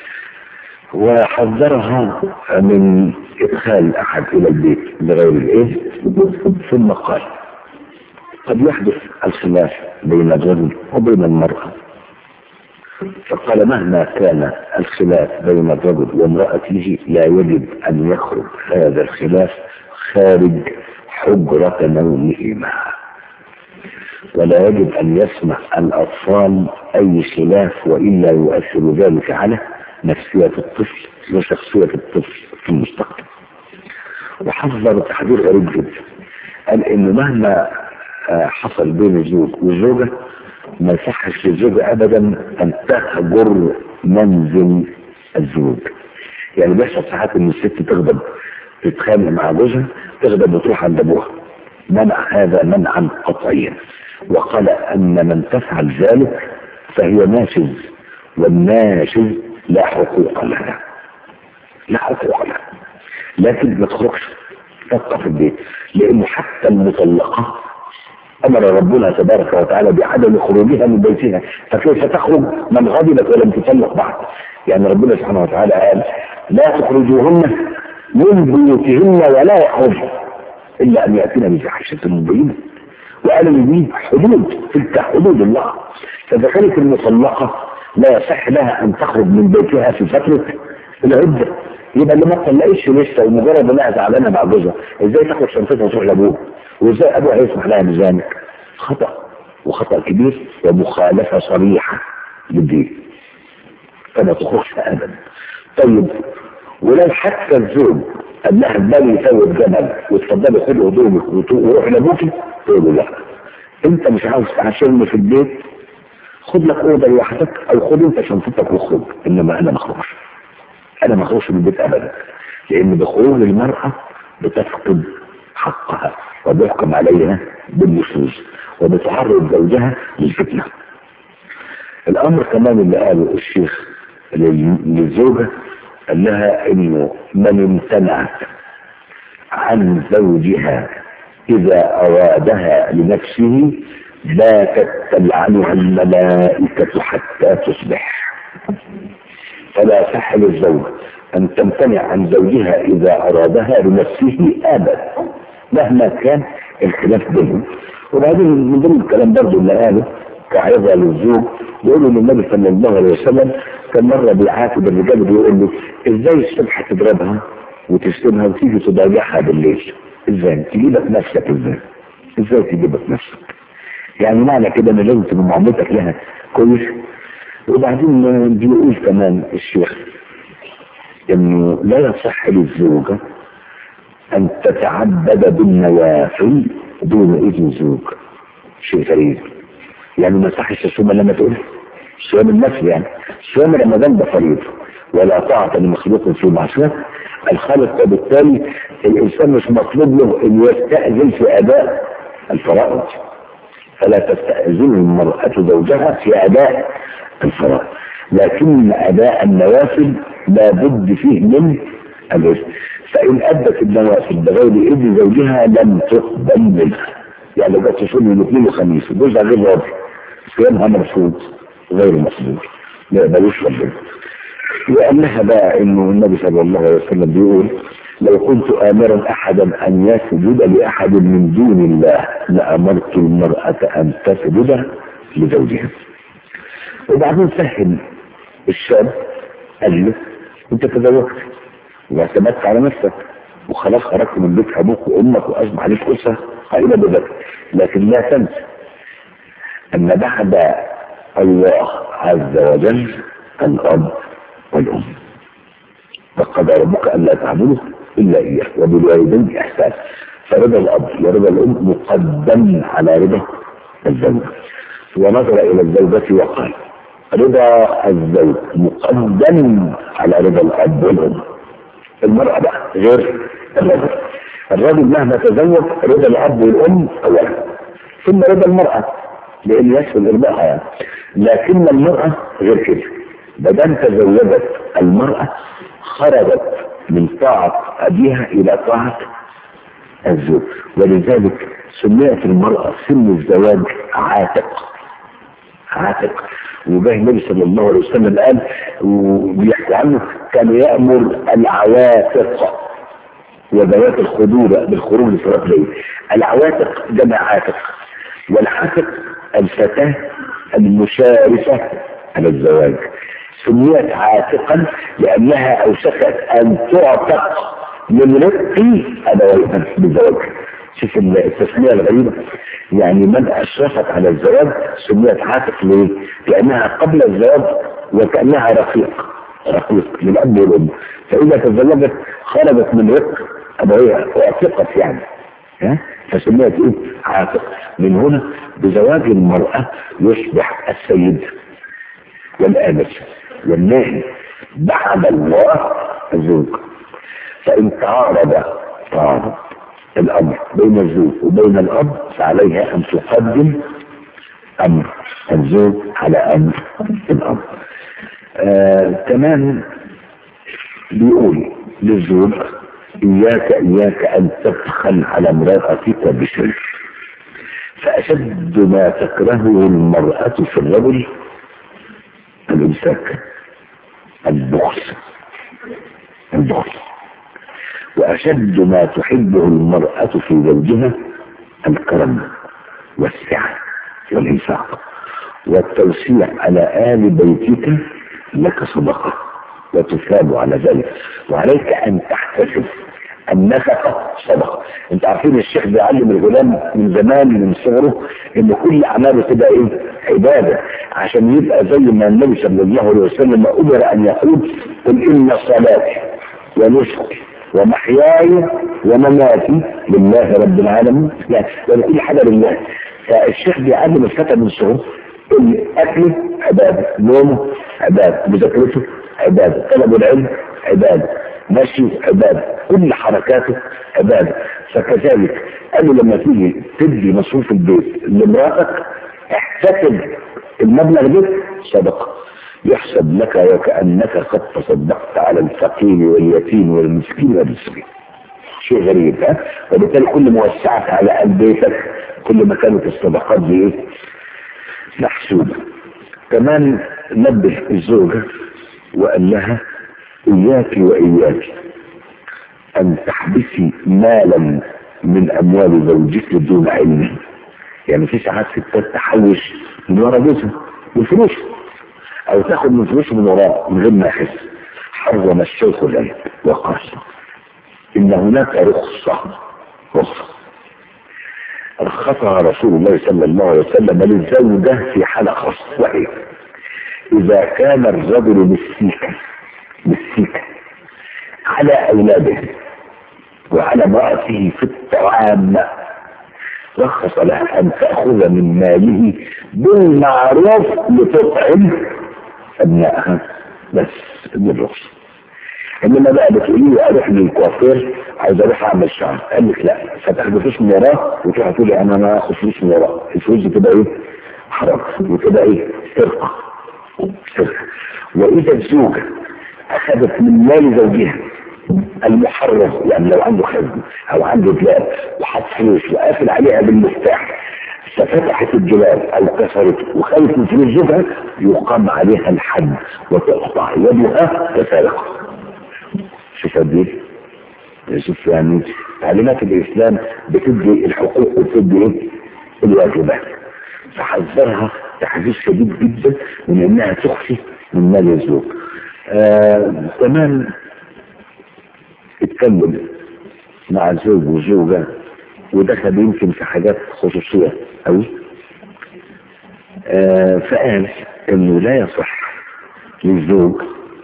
وحذرها من إدخال أحد إلى البيت بغير الإذن ثم قال قد يحدث الخلاف بين الرجل وبين المرأة فقال مهما كان الخلاف بين الرجل وامرأته لا يجب أن يخرج هذا الخلاف خارج حجرة نومهما ولا يجب أن يسمع الأطفال أي خلاف وإلا يؤثر ذلك على نفسية الطفل وشخصية الطفل في المستقبل وحذر تحذير غريب جدا قال إن مهما حصل بين الزوج والزوجة ما يصحش للزوجة أبدا أن تهجر منزل الزوج يعني بيحصل ساعات إن الست تغضب تتخانق مع جوزها تغضب وتروح عند أبوها منع هذا منعا قطعيا وقال أن من تفعل ذلك فهي ناشز والناشز لا حقوق لها لا حقوق لها لكن ما تخرجش تبقى في البيت لأن حتى المطلقة أمر ربنا تبارك وتعالى بعدم خروجها من بيتها فكيف تخرج من غضبت ولم تطلق بعد يعني ربنا سبحانه وتعالى قال لا تخرجوهن من بيوتهن ولا يخرجن إلا أن يأتينا بفاحشة مبينة وقال ان دي حدود تلك حدود الله فإذا كانت المطلقة لا يصح لها أن تخرج من بيتها في فترة العدة يبقى اللي ما تطلقش لسه ومجرد انها زعلانه مع جوزها ازاي تاخد شنطتها وتروح لابوها وازاي ابوها يسمح لها بذلك خطا وخطا كبير ومخالفه صريحه للدين فما تخرجش ابدا طيب ولو حتى الزوج قال لها البال يسوي جمل وتفضلي خد هدومك وروح لابوكي تقول له لا انت مش عاوز تعاشرني في البيت خد لك اوضه لوحدك او خد انت شنطتك واخرج انما انا ما اخرجش انا ما اخرجش من البيت ابدا لان بخروج المراه بتفقد حقها وبيحكم عليها بالنشوز وبتعرض زوجها للفتنه الامر كمان اللي قاله الشيخ للزوجه قال لها انه من امتنعت عن زوجها اذا ارادها لنفسه باتت تلعنها الملائكة حتى تصبح فلا صح للزوج ان تمتنع عن زوجها اذا ارادها لنفسه ابدا مهما كان الخلاف بينهم وبعدين من ضمن الكلام برضه اللي قاله كعظة للزوج يقولوا للنبي صلى الله عليه وسلم كان مرة بيعاتب الرجال بيقول له ازاي الصبح تضربها وتشتمها وتيجي تضايقها بالليل ازاي تجيبك نفسك ازاي ازاي تجيبك نفسك يعني معنى كده ان لازم تبقى معاملتك لها كويس وبعدين بيقول كمان الشيخ انه لا يصح للزوجة ان تتعبد بالنوافل دون اذن الزوج شيء غريب يعني ما يصحش الصوم لما تقول صيام النفل يعني صيام رمضان ده فريض ولا طاعة لمخلوق في معصية الخالق وبالتالي الانسان مش مطلوب له ان يستأذن في اداء الفرائض فلا تستأذن المرأة زوجها في اداء الفرائض لكن اداء النوافل لا بد فيه من الإذن فإن أدت النوافل بغير إذن زوجها لم تقبل منها يعني لو جت تصلي الاثنين وخميس جوزها غير راضي صيامها مرفوض غير مقبول ما يقبلوش ربنا وقال لها بقى انه النبي صلى الله عليه وسلم بيقول لو كنت امرا احدا ان يسجد لاحد من دون الله لامرت المراه ان تسجد لزوجها وبعدين فهم الشاب قال له انت تزوجت واعتمدت على نفسك وخلاص خرجت من بيت ابوك وامك واصبح عليك اسره قائمه بذلك لكن لا تنسى ان بعد الله عز وجل الاب والام وقد ربك الا تعبدوا الا اياه وبالوالدين احسانا فرضا الاب ورضا الام مقدم على رضا الزوج ونظر الى الزوجه وقال رضا الزوج مقدم على رضا الاب والام المرأة بقى غير الرجل الرجل مهما تزوج رضا الاب والام اولا ثم رضا المرأة لان يسهل ارضائها يعني لكن المرأة غير كده بدل تزوجت المرأة خرجت من طاعة ابيها الى طاعة الزوج ولذلك سميت المرأة سن الزواج عاتق عاتق وجاء النبي صلى الله عليه وسلم قال وبيحكي عنه كان يأمر العواتق وذوات الخدور بالخروج لصلاة الليل العواتق جمع عاتق والعاتق الفتاة المشارفة على الزواج سميت عاتقا لأنها أوشكت أن تعتق من رق أبويها بالزواج شوف التسمية الغريبة يعني من أشرفت على الزواج سميت عاتق ليه؟ لأنها قبل الزواج وكأنها رقيق رقيق للأب والأم فإذا تزوجت خرجت من رق أبويها وأعتقت يعني ها؟ فسميت إيه؟ عاتق من هنا بزواج المرأة يصبح السيد والآنس والناهي بعد الله الزوج فإن تعارض تعارض الأمر بين الزوج وبين الأب فعليها أن تقدم أمر الزوج على أمر الأب آه كمان بيقول للزوج إياك إياك أن تبخل على امرأتك بشيء فأشد ما تكرهه المرأة في الرجل الإمساك البخل البخل وأشد ما تحبه المرأة في زوجها الكرم والسعة والإنفاق والتوسيع على آل بيتك لك صدقة وتثاب على ذلك وعليك أن تحتسب النفقة صدقة انت عارفين الشيخ بيعلم الغلام من زمان من صغره ان كل اعماله تبقى ايه عبادة عشان يبقى زي ما النبي صلى الله عليه وسلم امر ان يقول قل ان صلاتي ونسكي ومحياي ومماتي لله رب العالمين لا يعني كل حاجة لله فالشيخ بيعلم الفتى من صغره ان اكله عبادة نومه عبادة مذاكرته عبادة طلب العلم عبادة مشي عبادة كل حركاته عبادة فكذلك قالوا لما تيجي تدي مصروف البيت لامرأتك احتسب المبلغ ده صدقة يحسب لك وكأنك قد تصدقت على الفقير واليتيم والمسكين والمسكين شيء غريب ها وبالتالي كل ما وسعت على قلب بيتك كل ما كانت الصدقات دي ايه محسوبة كمان نبه الزوجة وقال لها إياك وإياك أن تحبسي مالا من أموال زوجك دون علمه يعني في ساعات ستات تحوش من ورا جوزها بالفلوس أو تاخد من فلوسه من وراه من غير ما يحس حرم الشيخ ذلك وقال إن هناك رخصة رخصة رخصها رسول الله صلى الله عليه وسلم للزوجة في حالة خاصة وهي إذا كان الرجل بالسيكة بالسيكة على أولاده وعلى امرأته في الطعام رخص لها أن تأخذ من ماله بالمعروف لتطعم أبنائها بس بالرخصة انما بقى بتقولي لي اروح للكوافير عايز اروح اعمل شعر قال لك لا فتاخد فلوس من وراه وتروح تقولي انا ما اخد فلوس من وراه الفلوس دي تبقى ايه؟ حرام وتبقى ايه؟ سرقه سرقه واذا الزوجه اخذت من مال زوجها المحرم يعني لو عنده خزن او عنده دولاب وحط فلوس وقافل عليها بالمفتاح ففتحت الدولاب او كسرته وخلت من فلوس زوجها يقام عليها الحد وتقطع يدها كسارقه شوف قد ايه شوف يعني تعليمات الاسلام بتدي الحقوق وبتدي ايه الواجبات فحذرها تحذير شديد جدا من انها تخفي من مال الزوج آه كمان اتكلم مع زوج وزوجة ودخل يمكن في حاجات خصوصية قوي آه فقال انه لا يصح للزوج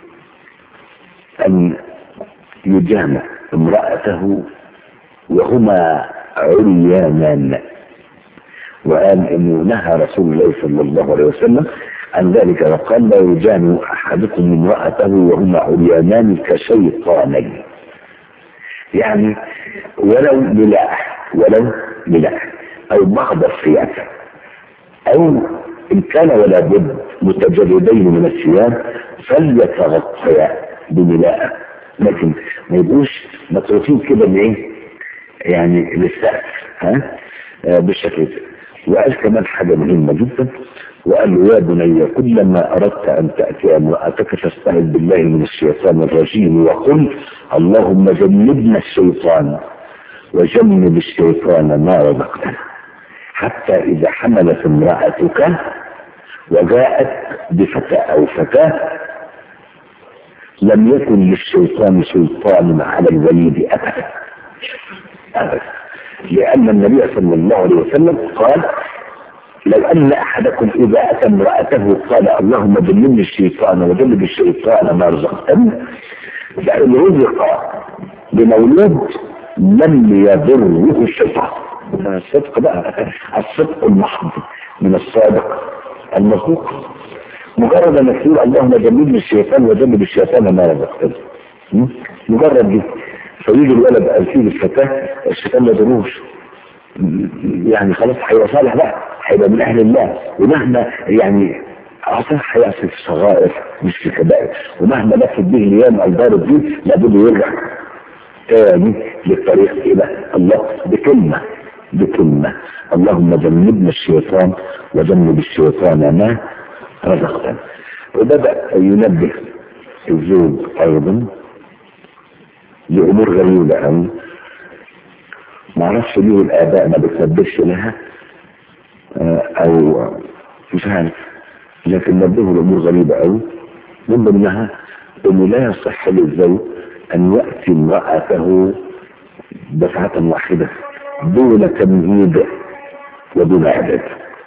ان يجامع امرأته وهما عريانان وقال انه نهى رسول الله صلى الله عليه وسلم عن ذلك وقال لا يجامع احدكم امرأته وهما عريانان كشيطانين يعني ولو ملاح ولو ملاح او بعض السياسة او ان كان ولا بد متجردين من الثياب فليتغطيا بملاءة لكن ما يبقوش متروكين كده بايه يعني للسقف ها آه بالشكل ده وقال كمان حاجة مهمة جدا وقال له يا بني كلما أردت أن تأتي امرأتك فاستعذ بالله من الشيطان الرجيم وقل اللهم جنبنا الشيطان وجنب الشيطان ما رزقتنا حتى إذا حملت امرأتك وجاءت بفتاة أو فتاة لم يكن للشيطان سلطان على الوليد أبدا أبدا لأن النبي صلى الله عليه وسلم قال لو أن أحدكم إذا أتى امرأته قال اللهم جنبني الشيطان وجنب الشيطان ما رزقتني فإن رزق بمولود لم يضره الشيطان الصدق بقى الصدق المحض من الصادق المصدوق مجرد انك تقول اللهم جنبني الشيطان وجنب الشيطان ما رزقتني مجرد دي فيجي الولد قال فيه الفتاه الشيطان ما يضروش يعني خلاص هيبقى صالح بقى هيبقى من اهل الله ومهما يعني عصر هيعصي في الصغائر مش في الكبائر ومهما لفت به الايام الدار الدين لابد يرجع تاني للطريق الى الله بكلمه بكلمه اللهم جنبنا الشيطان وجنب الشيطان ما رزقتنا وبدأ ينبه الزوج أيضا لأمور غريبة أوي ما اعرفش ليه الآباء ما بتنبهش لها أو مش عارف لكن نبهوا لأمور غريبة أوي من ضمنها إنه لا يصح للزوج أن يأتي امرأته دفعة واحدة دون تمهيد ودون إعداد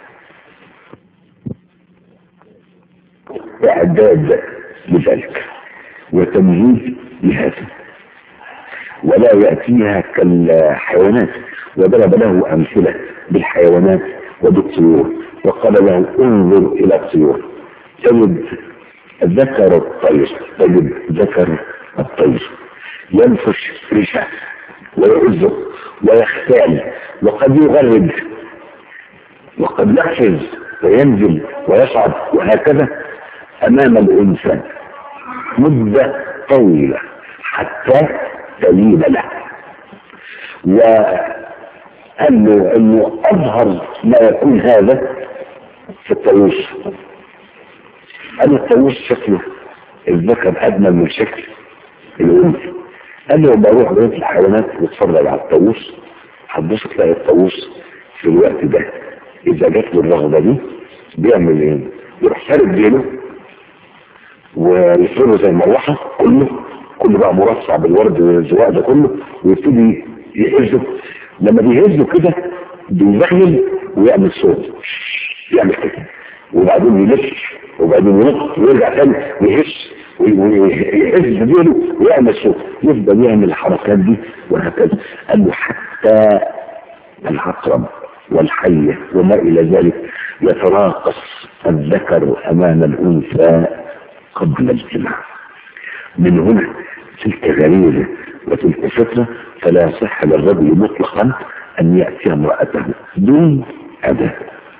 إعداد لذلك وتمهيد لهذا ولا يأتيها كالحيوانات وضرب له أمثلة بالحيوانات وبالطيور وقال له انظر إلى الطيور تجد ذكر الطير تجد ذكر الطير ينفش ريشه ويعزه ويختال وقد يغرد وقد يقفز وينزل ويصعد وهكذا امام الانسان مدة طويلة حتى تلين له وقال له انه اظهر ما يكون هذا في الطاووس قال الطاووس شكله الذكر اجمل من شكل الانثى قال له بروح بيت الحيوانات واتفرج على الطاووس هتبص تلاقي الطاووس في الوقت ده اذا جات له الرغبه دي بيعمل ايه؟ يروح فارد ديله ويفرده زي المروحه كله كله بقى مرصع بالورد والزواق ده كله ويبتدي يحزه لما بيهزه كده بيزغلل ويعمل صوت يعمل كده وبعدين يلف وبعدين ينط ويرجع تاني ويهش ويهز بديله ويعمل صوت يفضل يعمل الحركات دي وهكذا قال له حتى العقرب والحية وما إلى ذلك يتراقص الذكر أمام الأنثى قبل الجماع من هنا تلك غريزة وتلك فطرة فلا يصح للرجل مطلقا أن يأتي امرأته دون أذى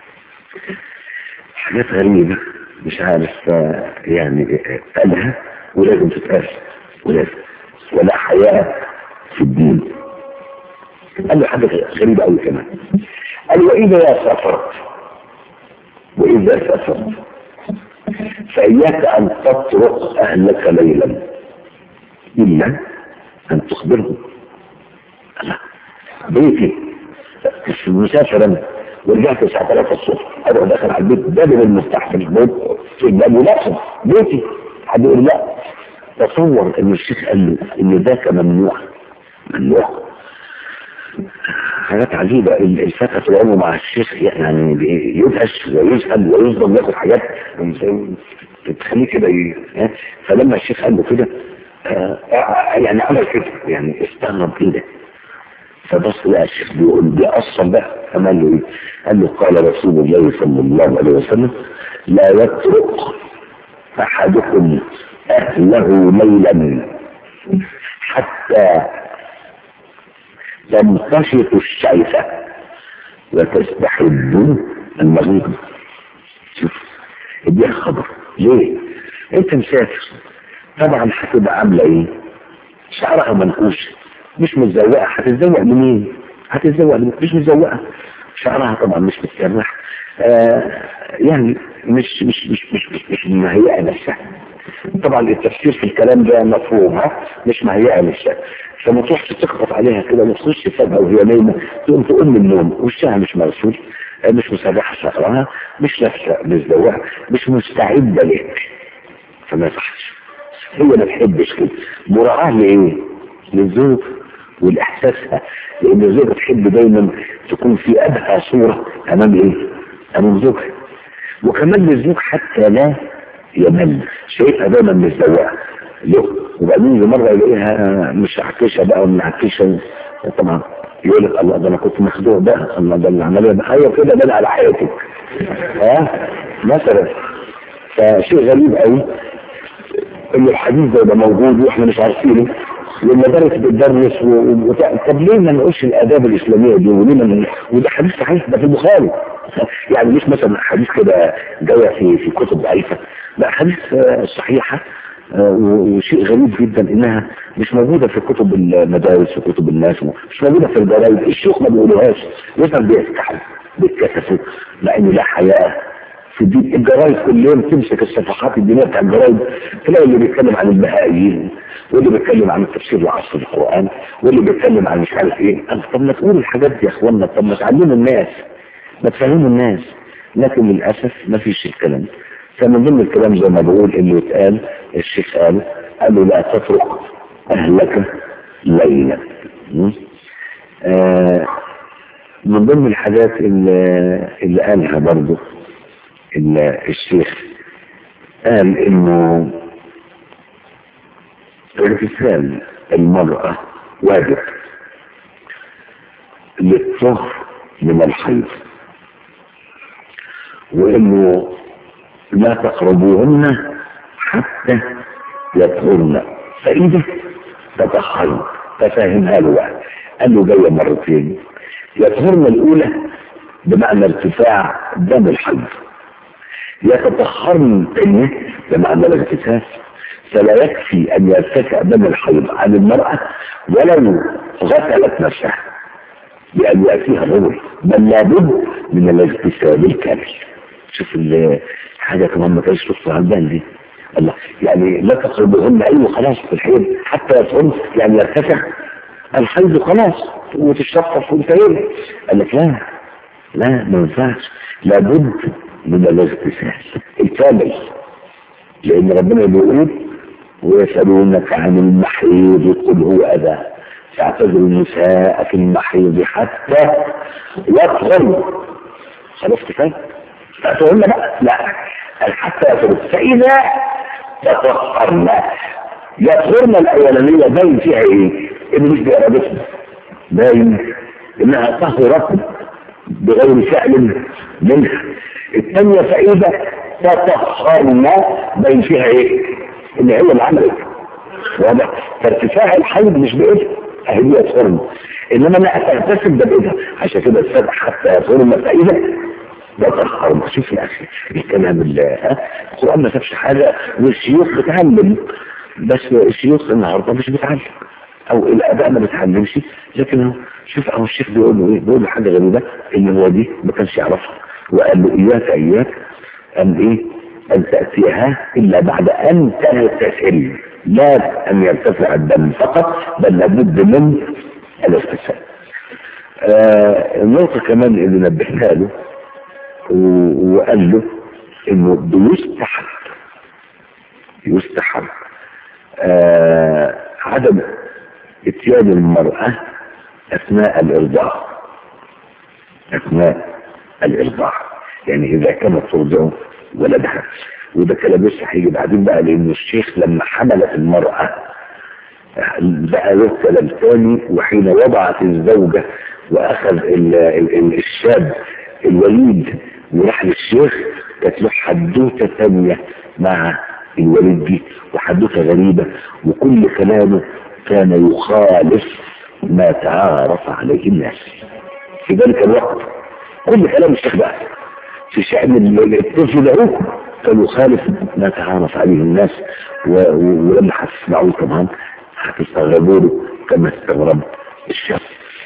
حاجات غريبة مش عارف يعني قالها ولازم تتقال ولازم ولا حياء في الدين قال له حاجة غريبة قوي كمان قال وإذا سافرت وإذا سافرت فإياك أن تترك أهلك ليلا إلا أن تخبرهم لا بيتي مش مسافر أنا ورجعت الساعة 3 الصبح أروح داخل على البيت باب المفتاح في البيت في الباب ولكن بيتي حد يقول لا تصور إن الشيخ قال له إن ذاك ممنوع ممنوع حاجات عجيبة الفتى طول عمره مع الشيخ يعني يدهش ويسأل ويفضل ياخد حاجات تخليه كده فلما الشيخ قال له كده يعني عمل كده يعني استغرب كده فبص لقى الشيخ بيقول بيأصل بقى قال له ايه؟ قال له قال رسول الله صلى الله عليه وسلم لا يترك احدكم اهله ليلا حتى تنتشط الشيفة وتستحب المغيب شوف اديها خبر ليه انت مسافر طبعا هتبقى عامله ايه شعرها منكوش مش متزوقه هتتزوق لمين هتتزوق لمين مش متزوقه شعرها طبعا مش متسرح آه يعني مش مش مش مش مش, مش مهيئه نفسها طبعا التفسير في الكلام ده مفهوم ها مش مهيئه نفسها فما تروحش تخبط عليها كده وتخش فجأة وهي نايمة تقوم تقوم من النوم وشها مش مرسول مش مسرحة شعرها مش لابسة مزدوجة مش مستعدة لك فما يصحش هي ما تحبش كده مراعاة لإيه؟ للزوج والإحساسها لأن الزوجة تحب دايما تكون في أبهى صورة أمام إيه؟ أمام زوجها وكمان للزوج حتى لا يمل شايفها دايما مزدوجة له وبعدين يجي مرة يلاقيها مش عكشة بقى ومعكشة طبعا يقول لك الله ده انا كنت مخدوع بقى الله ده العملية ده ايوه كده ده على حياتك ها مثلا فشيء غريب قوي ان الحديث ده, ده موجود واحنا مش عارفينه والمدارس بتدرس و... و... طب ليه ما نقولش الاداب الاسلاميه دي وليه ما وده حديث صحيح ده في البخاري يعني مش مثلا حديث كده جايه في في كتب ضعيفه لا حديث صحيحه وشيء غريب جدا انها مش موجودة في كتب المدارس وكتب الناس مش موجودة في الجرايد الشيوخ ما بيقولوهاش يفهم بيفتحوا بيتكسفوا مع ان لا حياء في الدين الجرايد كل يوم تمسك الصفحات الدينية بتاع الجرايد تلاقي اللي بيتكلم عن البهائيين واللي بيتكلم عن التفسير العصر القرآن واللي بيتكلم عن مش عارف ايه طب ما تقولوا الحاجات دي يا اخوانا طب ما تعلموا الناس ما تفهموا الناس لكن للأسف ما فيش الكلام فمن ضمن الكلام زي ما بقول اللي يتقال الشيخ قال قال له لا تترك أهلك ليلا آه من ضمن الحاجات اللي, اللي قالها برضه الشيخ قال انه اغتسال المرأة واجب للطهر من الحيض وانه لا تقربوهن حتى يطهرن فإذا تطهرن ففهمها له بقى قال له جاية مرتين يطهرن الأولى بمعنى ارتفاع دم الحيض يتطهرن الثانية بمعنى الاغتسال فلا يكفي أن يرتفع دم الحيض عن المرأة ولو غسلت نفسها بأن يأتيها الرجل بل لابد من الاغتسال الكامل شوف حاجة كمان ما كانش تخطر على البال دي الله يعني لا تقربهن ايوه خلاص في الحيض حتى يطهرن يعني يرتفع الحيض خلاص وتشطف وانتهينا قال لك لا لا ما ينفعش لابد من الاغتسال الكامل لان ربنا بيقول ويسألونك عن المحيض قل هو أذى اعتزلوا النساء في المحيض حتى يطهرن خلاص كفايه فأتقول بقى لا حتى يطهرن فإذا تطهرن يطهرن الأولانية باين فيها إيه؟ إن مش بإرادتنا باين إنها طهرت بغير فعل منها الثانية فإذا تطهرن باين فيها إيه؟ إن هي اللي عملت واضح فارتفاع الحيض مش بإيدها أهي يطهرن إنما أنا أتغتسل ده بإيدها عشان كده السبع حتى يطهرن فإذا تطهرن شوف يا أخي الكلام اللي ها القرآن ما سابش حاجة والشيوخ بتعلم بس الشيوخ النهارده مش بتعلم او الاباء ما بتعلمش لكن شوف اهو الشيخ بيقول له ايه بيقول له حاجه غريبه ان هو دي ما كانش يعرفها وقال له اياك اياك ان ايه ان تاتيها الا بعد ان تغتسل لا ان يرتفع الدم فقط بل لابد من الاغتسال آه النقطة كمان اللي نبهنا له وقال له انه بيستحب يستحب آه عدم اتيان المرأة اثناء الارضاع اثناء الارضاع يعني اذا كانت ترضع ولدها وده كلام لسه هيجي بعدين بقى لان الشيخ لما حملت المرأة بقى له كلام تاني وحين وضعت الزوجة واخذ ال ال الشاب الوليد وراح للشيخ كانت له حدوته ثانيه مع الوليد دي وحدوته غريبه وكل كلامه كان يخالف ما تعارف عليه الناس في ذلك الوقت كل كلام الشيخ بقى في شأن الطفل ده كان يخالف ما تعارف عليه الناس ولما هتسمعوه طبعا هتستغربوا له كما استغرب الشاب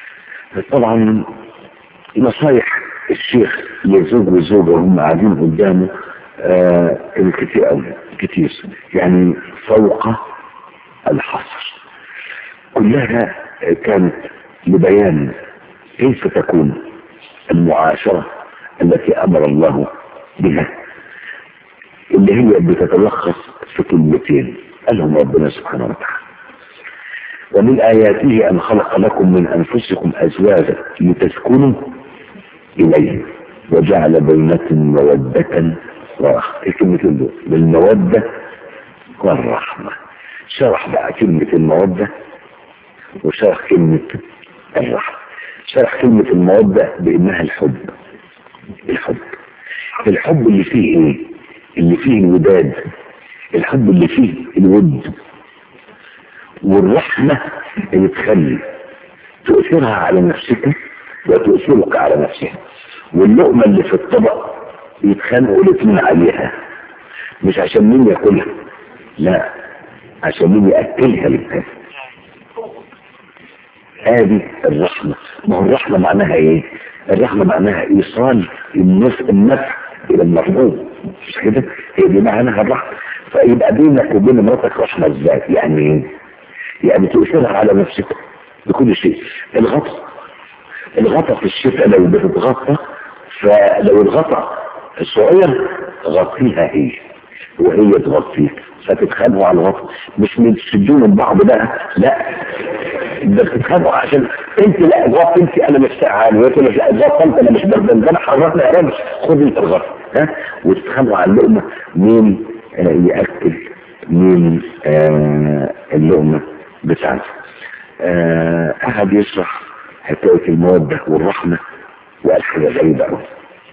طبعا نصايح الشيخ للزوج والزوجة وهم قاعدين قدامه آه كتير قوي كتير يعني فوق الحصر كلها كانت لبيان كيف تكون المعاشرة التي أمر الله بها اللي هي بتتلخص في كلمتين قالهم ربنا سبحانه وتعالى ومن آياته أن خلق لكم من أنفسكم أزواجا لتسكنوا إليه وجعل بينكم مودة ورحمة الكلمتين دول بالمودة والرحمة شرح بقى كلمة المودة وشرح كلمة الرحمة شرح كلمة المودة بإنها الحب الحب الحب اللي فيه ايه اللي فيه الوداد الحب اللي فيه الود والرحمة اللي تخلي تؤثرها على نفسك وتؤثرك على نفسها واللقمة اللي في الطبق يتخانقوا الاثنين عليها مش عشان مين ياكلها لا عشان مين ياكلها للناس هذه الرحمة ما هو الرحمة معناها ايه الرحمة معناها ايصال النفع النفع الى المرحوم مش كده هي دي معناها الرحمة فيبقى بينك وبين مراتك رحمة ازاي يعني ايه يعني تؤثرها على نفسك بكل شيء الغطاء الغطاء في الشتاء لو بتتغطى فلو الغطاء صغير غطيها هي وهي تغطيك فتتخانقوا على الغطاء مش بتشدوا من بعض بقى لا ده بتتخانقوا عشان انت لا الغطا انت انا مش ساعه وهي تقول لك لا الغطا انت انا مش بردان ده انا حررنا يا راجل خد انت الغطا ها وتتخانقوا على اللقمه مين آه ياكل مين آه اللقمه بتاعته آه قعد يشرح حكايه الموده والرحمه وقال حاجه غريبه قوي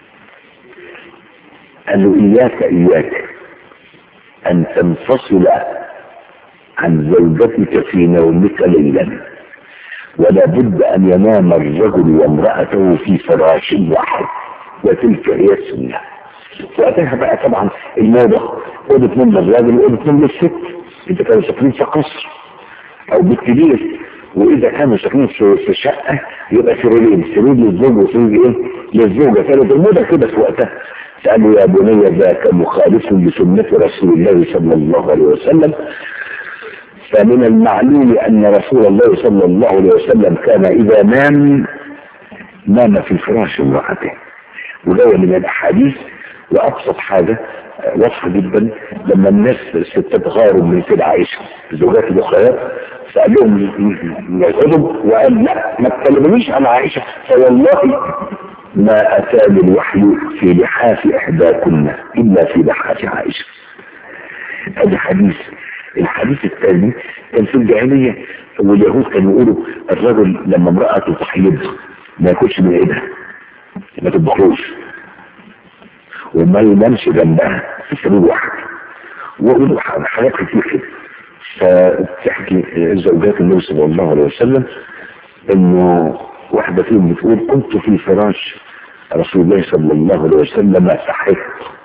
قال له اياك اياك ان تنفصل عن زوجتك في نومك ليلا ولا بد ان ينام الرجل وامرأته في فراش واحد وتلك هي السنة وقتها بقى طبعا الموضة اوضة نوم للراجل واوضة نوم للست انت كانوا ساكنين في قصر او بيت كبير واذا كانوا ساكنين في شقة يبقى سريرين سرير للزوج وسرير ايه للزوجة كانت الموضة كده في وقتها قالوا يا بني ذاك مخالف لسنة رسول الله صلى الله عليه وسلم فمن المعلوم أن رسول الله صلى الله عليه وسلم كان إذا نام نام في فراش امرأته وده من الأحاديث وأبسط حاجة واضحة جدا لما الناس الستات غاروا من سيدة عائشة زوجات الأخريات فقال لهم يغضب وقال لا ما تكلمنيش عن عائشة فوالله ما أتاني الوحي في لحاف إحداكن إلا في لحاف عائشة هذا حديث الحديث الثاني كان في الجاهلية واليهود كانوا يقولوا الرجل لما امرأته تحيض ما ياكلش من ايدها ما تطبخوش وما ينامش جنبها في سبيل واحد ويقولوا حاجات كتير كده فتحكي زوجات النبي صلى الله عليه وسلم انه واحدة فيهم بتقول كنت في فراش رسول الله صلى الله عليه وسلم سحرت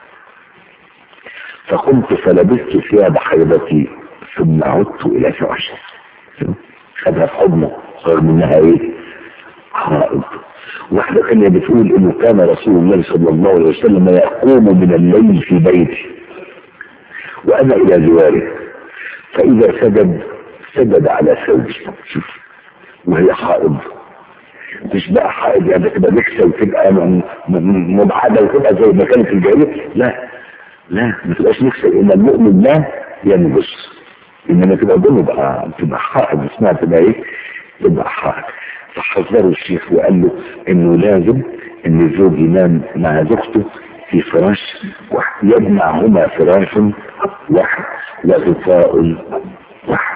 فقمت فلبست ثياب حيضتي ثم عدت الى فراشي خدها في حضنه رغم انها ايه حائض واحدة ثانية بتقول انه كان رسول الله صلى الله عليه وسلم يقوم من الليل في بيتي وانا الى جواره فاذا سجد سجد على ثوبي شوف وهي حائض مش بقى حائض يعني تبقى نكسه وتبقى مبعده وتبقى زي ما كانت الجاهليه لا لا ما تبقاش نكسه ان المؤمن لا ينبس انما تبقى ضمن بقى تبقى حائض اسمها تبقى ايه تبقى حائض فحذره الشيخ وقال له انه لازم ان الزوج ينام مع زوجته في فراش واحد يجمعهما فراش واحد وغطاء واحد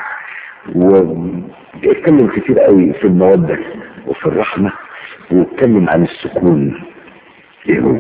واتكلم كتير قوي في المودة وفي الرحمة واتكلم عن السكون ايه هو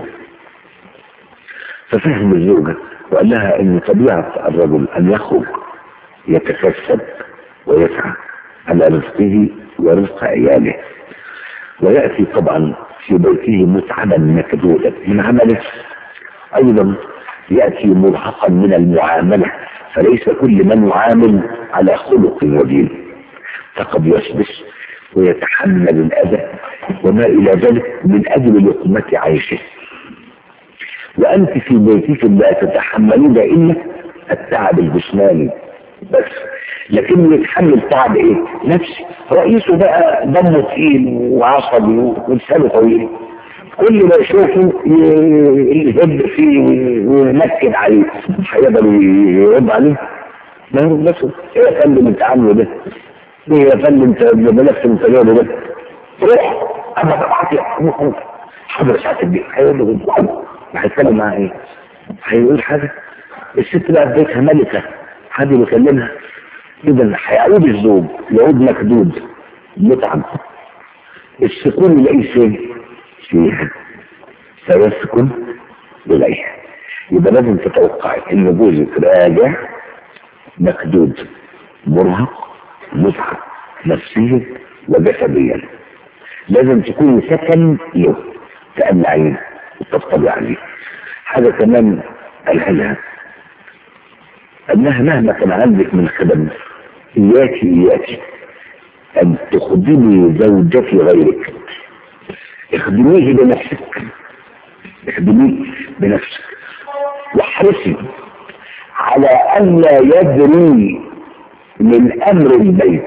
ففهم الزوجة وقال لها ان طبيعة الرجل ان يخرج يتكسب ويسعى على رزقه ورزق عياله ويأتي طبعا في بيته متعبا مكدودا من عمله ايضا يأتي مرهقا من المعاملة فليس كل من يعامل على خلق ودين فقد يصبس ويتحمل الأذى وما إلى ذلك من أجل لقمة عيشه وأنت في بيتك لا تتحملون إلا التعب الجسماني بس لكن يتحمل تعب ايه نفسي رئيسه بقى دمه تقيل وعصبي ولسانه طويل كل ما يشوفه يهد فيه وينكد عليه هيقدر يرد عليه ما يرد نفسه ايه يا فندم انت عامله ده ايه يا فندم انت بنفس انت جايبه ده روح انا ببعت لك حضر ساعة البيت هيقول له هيتكلم معاه ايه هيقول حاجة الست بقى في بيتها ملكة حد يكلمها اذا هيعود الزوج يعود مكدود متعب السكون يلاقيه فين فيها فيسكن اليها يبقى لازم تتوقع ان جوزك راجع مكدود مرهق متعب نفسيا وجسديا لازم تكون سكن له تأمن عينه وتطبطبي عليه حاجة كمان قالها لها انها مهما كان عندك من خدم اياك اياك ان تخدمي زوجة غيرك اخدميه بنفسك اخدميه بنفسك واحرصي على ان لا يدري من امر البيت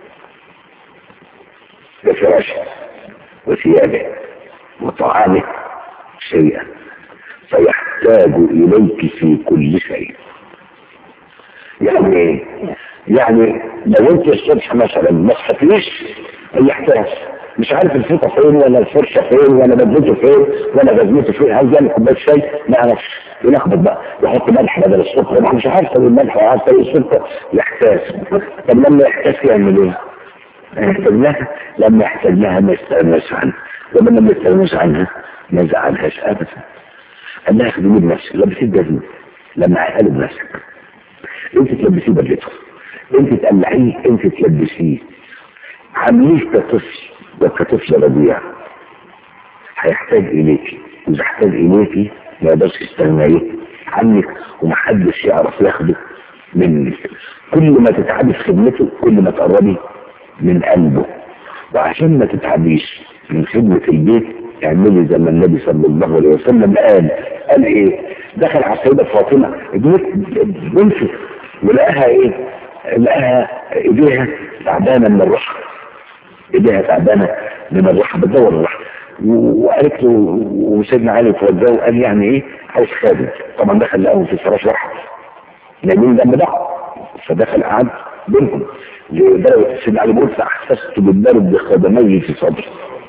بفراشه وثيابه وطعامه شيئا فيحتاج اليك في كل شيء يعني ايه يعني لو انت الصبح مثلا ما صحتنيش يحتاج مش عارف الفطه فين ولا الفرشه فين ولا بدلته فين ولا جزمته فين عايز يعمل كوبايه شاي ما يعرفش يلخبط بقى يحط ملح بدل السكر ما مش عارف طب الملح وعارف طب السكر يحتاج طب لما يحتاج يعمل ايه؟ يحتاج لها لما يحتاج لها ما يستغناش عنها لما لما يستغناش عنها ما يزعلهاش ابدا قال لها خدمي بنفسك لبسيه الجزمه لما عقله بنفسك انت تلبسيه بدلته انت تقلعيه انت تلبسيه عامليه كطفل وكطفل رضيع هيحتاج اليك اذا احتاج اليك ما يقدرش يستغنى عنك ومحدش يعرف ياخده منك كل ما تتعبي في خدمته كل ما تقربي من قلبه وعشان ما تتعبيش من خدمة البيت اعملي زي ما النبي صلى الله عليه وسلم قال قال ايه دخل على السيدة فاطمة بنت ولقاها ايه لقاها ايديها تعبانة من الرحم ايديها تعبانة من الرحم بتدور الرحم وقالت له وسيدنا علي توجهه وقال يعني ايه عايز خادم طبعا دخل لقاهم في فراش واحد نايمين جنب بعض فدخل قعد بينهم لدرجه سيدنا علي بيقول فاحسست بالضرب بقدميه في صدري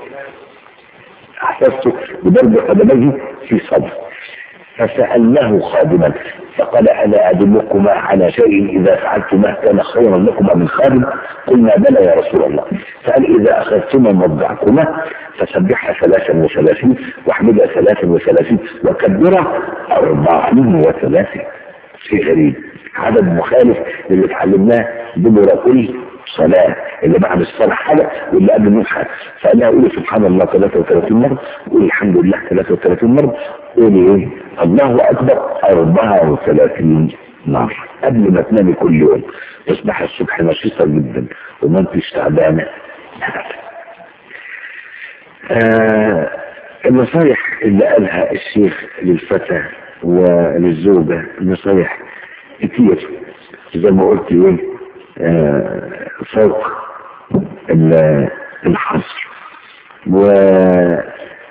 احسست بضرب قدميه في صدري فسألناه خادما فقال ألا أدلكما على شيء إذا فعلتما كان خيرا لكما من خادم قلنا بلى يا رسول الله فقال إذا أخذتما مضجعكما فسبحها ثلاثا وثلاثين واحمدها ثلاثا وثلاثين وكبرها أربعين وثلاثين شيء غريب عدد مخالف للي اتعلمناه دبر كل صلاة اللي بعد الصلاة حاجة واللي قبل النوم حاجة فقال قولي سبحان الله 33 مرة قولي الحمد لله 33 مرة قولي ايه الله أكبر 34 مرة قبل ما تنامي كل يوم تصبح الصبح نشيطة جدا وما انتش تعبانة آه النصايح اللي قالها الشيخ للفتى وللزوجة نصايح كتير زي ما قلت ايه آه فوق الحصر واهم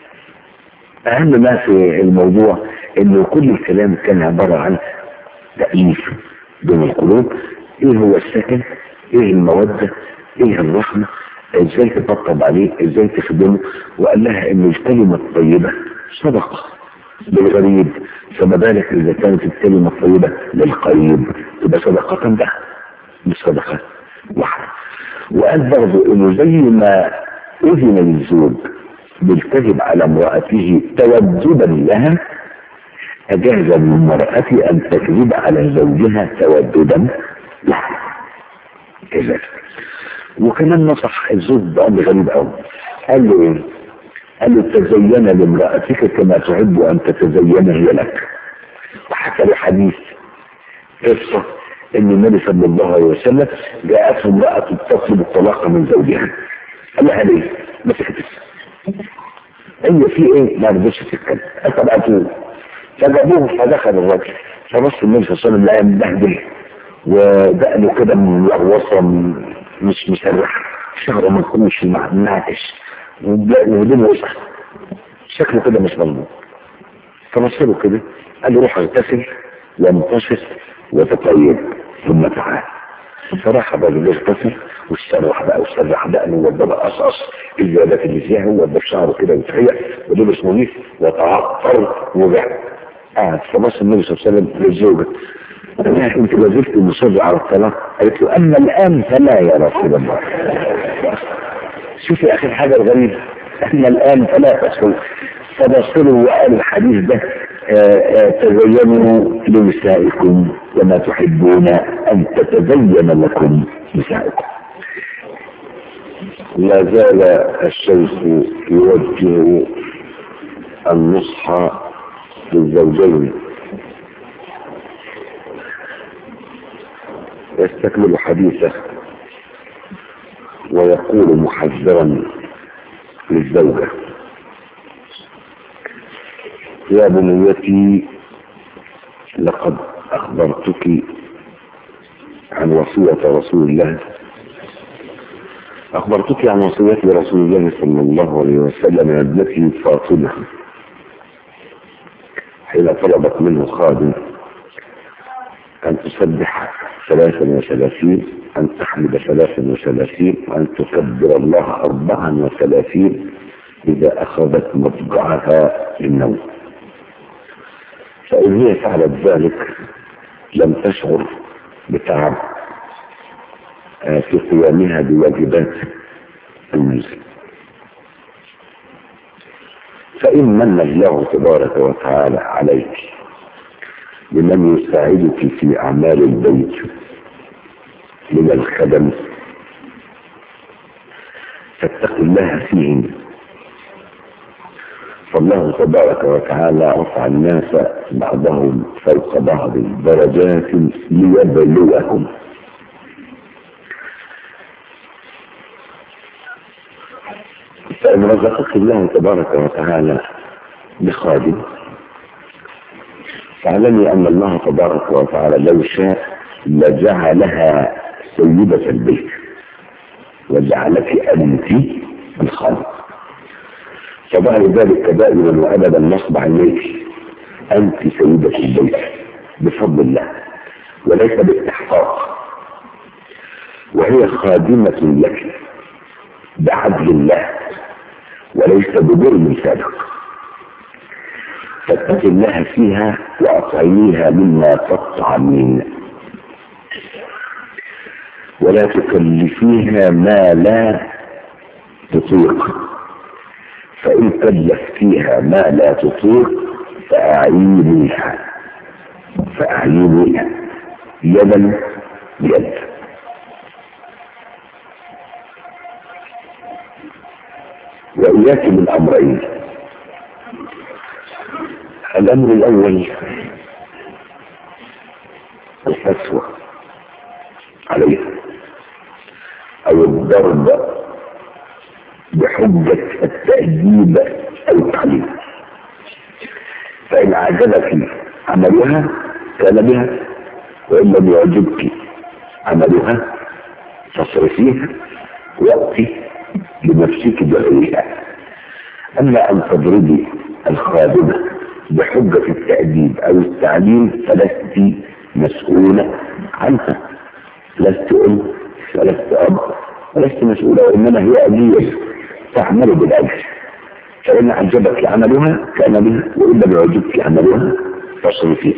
ما في الموضوع انه كل الكلام كان عبارة عن تأليف بين القلوب ايه هو السكن ايه المودة ايه الرحمة ازاي تطبطب عليه ازاي تخدمه وقال لها ان الكلمة الطيبة صدقة للغريب فما بالك اذا كانت الكلمة الطيبة للقريب تبقى صدقة ده مش صدقة واحدة وقال برضه انه زي ما اذن للزوج بالكذب على امرأته توددا لها اجاز للمرأة ان تكذب على زوجها توددا لها كذلك وكمان نصح الزوج بأمر غريب قوي قال له ايه قال له تزين لامرأتك كما تحب ان تتزين هي لك وحكى له حديث قصه ان النبي صلى الله عليه وسلم جاءته امرأة تطلب الطلاق من زوجها قال لها ليه؟ ما سكتش هي في ايه؟ ما رضتش تتكلم طب قتلوه فجابوه فدخل الراجل فبص النبي صلى الله عليه وسلم لقى مبهدل ودقنه كده ملغوصه مش مسرح شعره منكوش منعكش وهدومه وسخ شكله كده مش مظبوط فبص له كده قال له روح اغتسل وانتصر وتطيب ثم تعال فراح الراجل يغتسل واستروح بقى واستريح دقنه ووضب قصقص الجوابات اللي فيها ووضب شعره كده وتهيأ ولبس نظيف وتعطر ورجع قعد فبص النبي صلى الله عليه وسلم للزوجة قال لها انت ما زلت مصر على الطلاق قالت له اما الان فلا يا رسول الله شوفي اخر حاجه الغريبه اما الان فلا تسكن فبصروا وقال الحديث ده تزينوا لنسائكم كما تحبون ان تتزين لكم نسائكم لا زال الشيخ يوجه النصح للزوجين يستكمل حديثه ويقول محذرا للزوجه يا بنيتي لقد أخبرتك عن وصية رسول الله أخبرتك عن وصية رسول الله صلى الله عليه وسلم يا ابنتي فاطمة حين طلبت منه خادم أن تسبح ثلاثا وثلاثين أن تحمد ثلاثا وثلاثين وأن تكبر الله أربعا وثلاثين إذا أخذت مضجعها للنوم فإن هي فعلت ذلك لم تشعر بتعب في قيامها بواجبات المنزل فإن من الله تبارك وتعالى عليك بمن يساعدك في أعمال البيت من الخدم فاتق الله فيهم فالله تبارك وتعالى رفع الناس بعضهم فوق بعض درجات ليبلوهم فإن رزقك الله تبارك وتعالى بخادم فاعلمي أن الله تبارك وتعالى لو شاء لجعلها سيدة البيت وجعلك أنت الخالق فظهر ذلك دائما وابدا نصب عينيك انت سيدة البيت بفضل الله وليس باستحقاق وهي خادمة لك بعدل الله وليس بظلم سابق فاتق الله فيها واطعميها مما تطعمين ولا تكلفيها ما لا تطيق فإن كلفتيها ما لا تطيق فأعينيها فأعينيها يدا بيد وإياك من أمرين الأمر الأول الفتوى عليها أو الضرب بحجة التأديب أو التعليم فإن عجبك عملها كان بها وإن لم يعجبك عملها فاصرفيها وأتي لنفسك بعيها أما أن تضربي الخادمة بحجة التأديب أو التعليم فلست مسؤولة عنها لست أم ولست أب ولست مسؤولة وإنما هي أدية تعمل بالأجر فإن عجبك عملها كان بها وإن لم يعجبك عملها فاصرفيه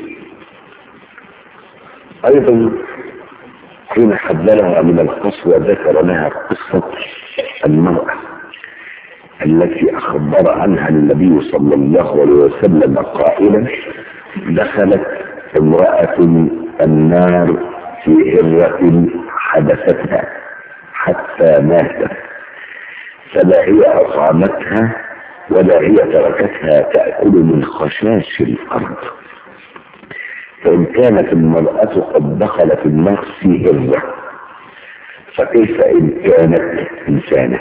أيضا حين حذرها من القسوة ذكر لها قصة المرأة التي أخبر عنها النبي صلى الله عليه وسلم قائلا دخلت امرأة النار في هرة حدثتها حتى ماتت فلا هي أطعمتها ولا هي تركتها تأكل من خشاش الأرض فإن كانت المرأة قد دخلت النار في هرة فكيف إن كانت إنسانة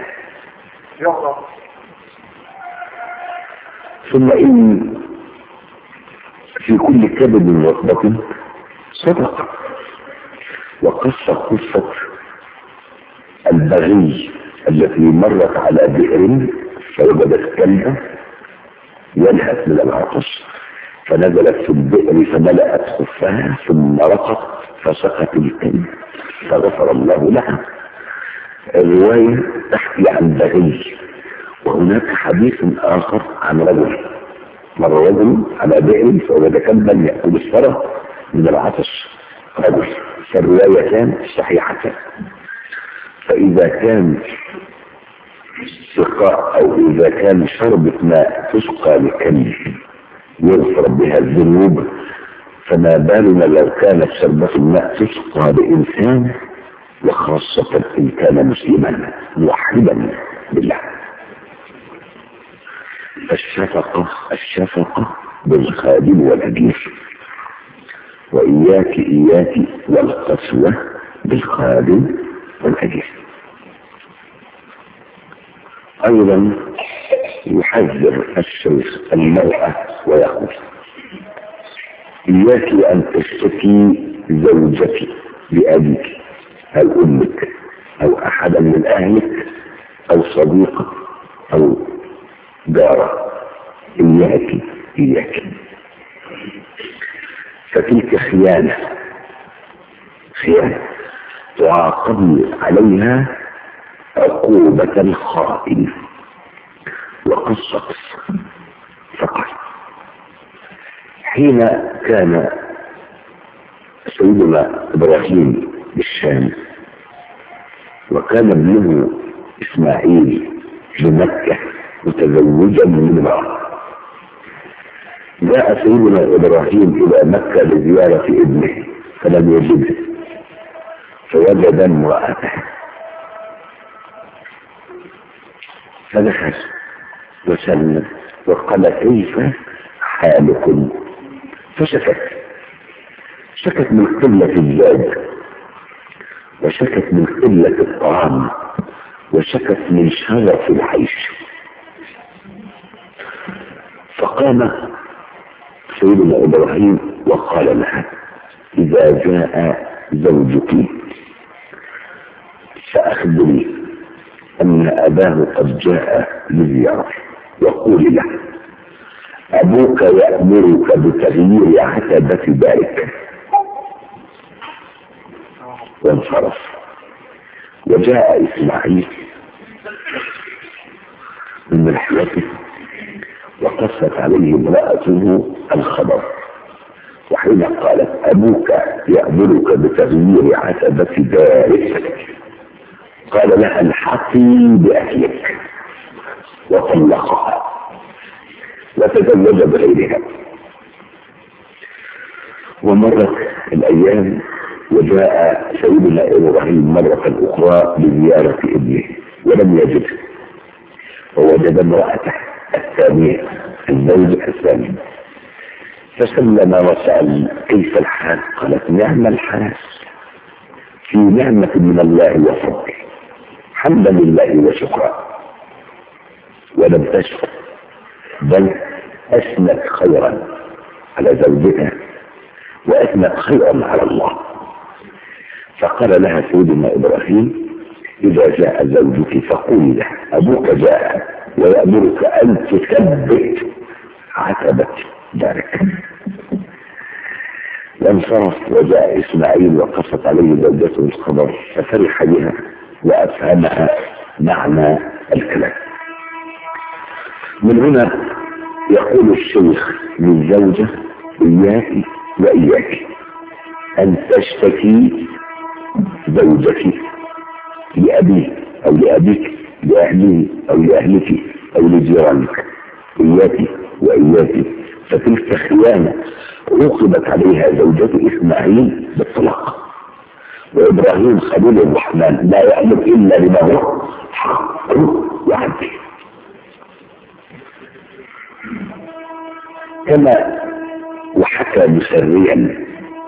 ثم إن في كل كبد رطبة صدقة وقص قصة البغي التي مرت على بئر فوجدت كلبا ينهت من العطش فنزلت في البئر فملأت خفها ثم رقت فسقت الكلب فغفر الله لها الرواية تحكي عن بغي وهناك حديث آخر عن رجل مر رجل على بئر فوجد كلبا يأكل الثرى من العطش رجل فالروايتان صحيحتان فإذا كان سقاء أو إذا كان شربة ماء تسقى لكلب يغفر بها الذنوب فما بالنا لو كانت شربة الماء تسقى لإنسان وخاصة إن كان مسلما موحدا بالله الشفقة الشفقة بالخادم والأجير وإياك إياك والقسوة بالخادم والأجير أيضا يحذر الشيخ المرأة ويقول إياك أن تشتكي زوجتي لأبيك أو أمك أو أحدا من أهلك أو صديقك أو جارة إياك إياك فتلك خيانة خيانة تعاقبني عليها عقوبة الخائن وقص قصة فقط حين كان سيدنا إبراهيم بالشام وكان ابنه إسماعيل بمكة متزوجا من امرأة جاء سيدنا إبراهيم إلى مكة لزيارة ابنه فلم يجده فوجد امرأته فدخل وسلم وقال كيف حالكم فشكت شكت من قلة الزاد وشكت من قلة الطعام وشكت من شرف العيش فقام سيدنا إبراهيم وقال لها إذا جاء زوجك فأخبري أن أباه قد جاء لزيارة وقولي له أبوك يأمرك بتغيير عتبة دارك وانصرف وجاء إسماعيل من رحلته وقصت عليه امرأته الخبر وحين قالت أبوك يأمرك بتغيير عتبة دارك قال لها الحقي بأهلك وطلقها وتزوج بغيرها ومرت الأيام وجاء سيدنا إبراهيم مرة أخرى لزيارة ابنه ولم يجده ووجد امرأته الثانية الزوج الثاني فسلم وسأل كيف الحال قالت نعم الحال في نعمة من الله وفضل حمدا لله وشكرا ولم تشكر بل أثنت خيرا على زوجها وأثنت خيرا على الله فقال لها سيدنا إبراهيم إذا جاء زوجك فقولي له أبوك جاء ويأمرك أن تثبت عتبة دارك وانصرف وجاء إسماعيل وقصت عليه زوجته الخبر ففرح بها وأفهمها معنى الكلام من هنا يقول الشيخ للزوجة إياك وإياك أن تشتكي زوجك لأبيه أو لأبيك لأهله أو لأهلك أو لجيرانك إياك وإياك فتلك خيانة عوقبت عليها زوجة إسماعيل بالطلاق وإبراهيم خليل الرحمن لا يأمر إلا بما هو حق وعدل كما وحكى مسريا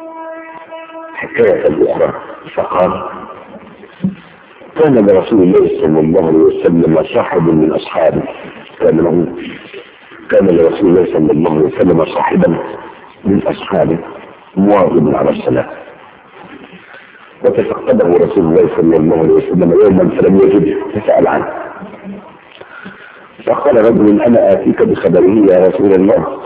حكاية أخرى فقال كان لرسول الله صلى الله عليه وسلم صاحب من أصحابه كان له كان لرسول الله صلى الله عليه وسلم صاحبا من أصحابه مواظب على الصلاة وتفقده رسول الله صلى الله عليه وسلم يوما فلم يجده فسأل عنه فقال رجل أنا آتيك بخبره يا رسول الله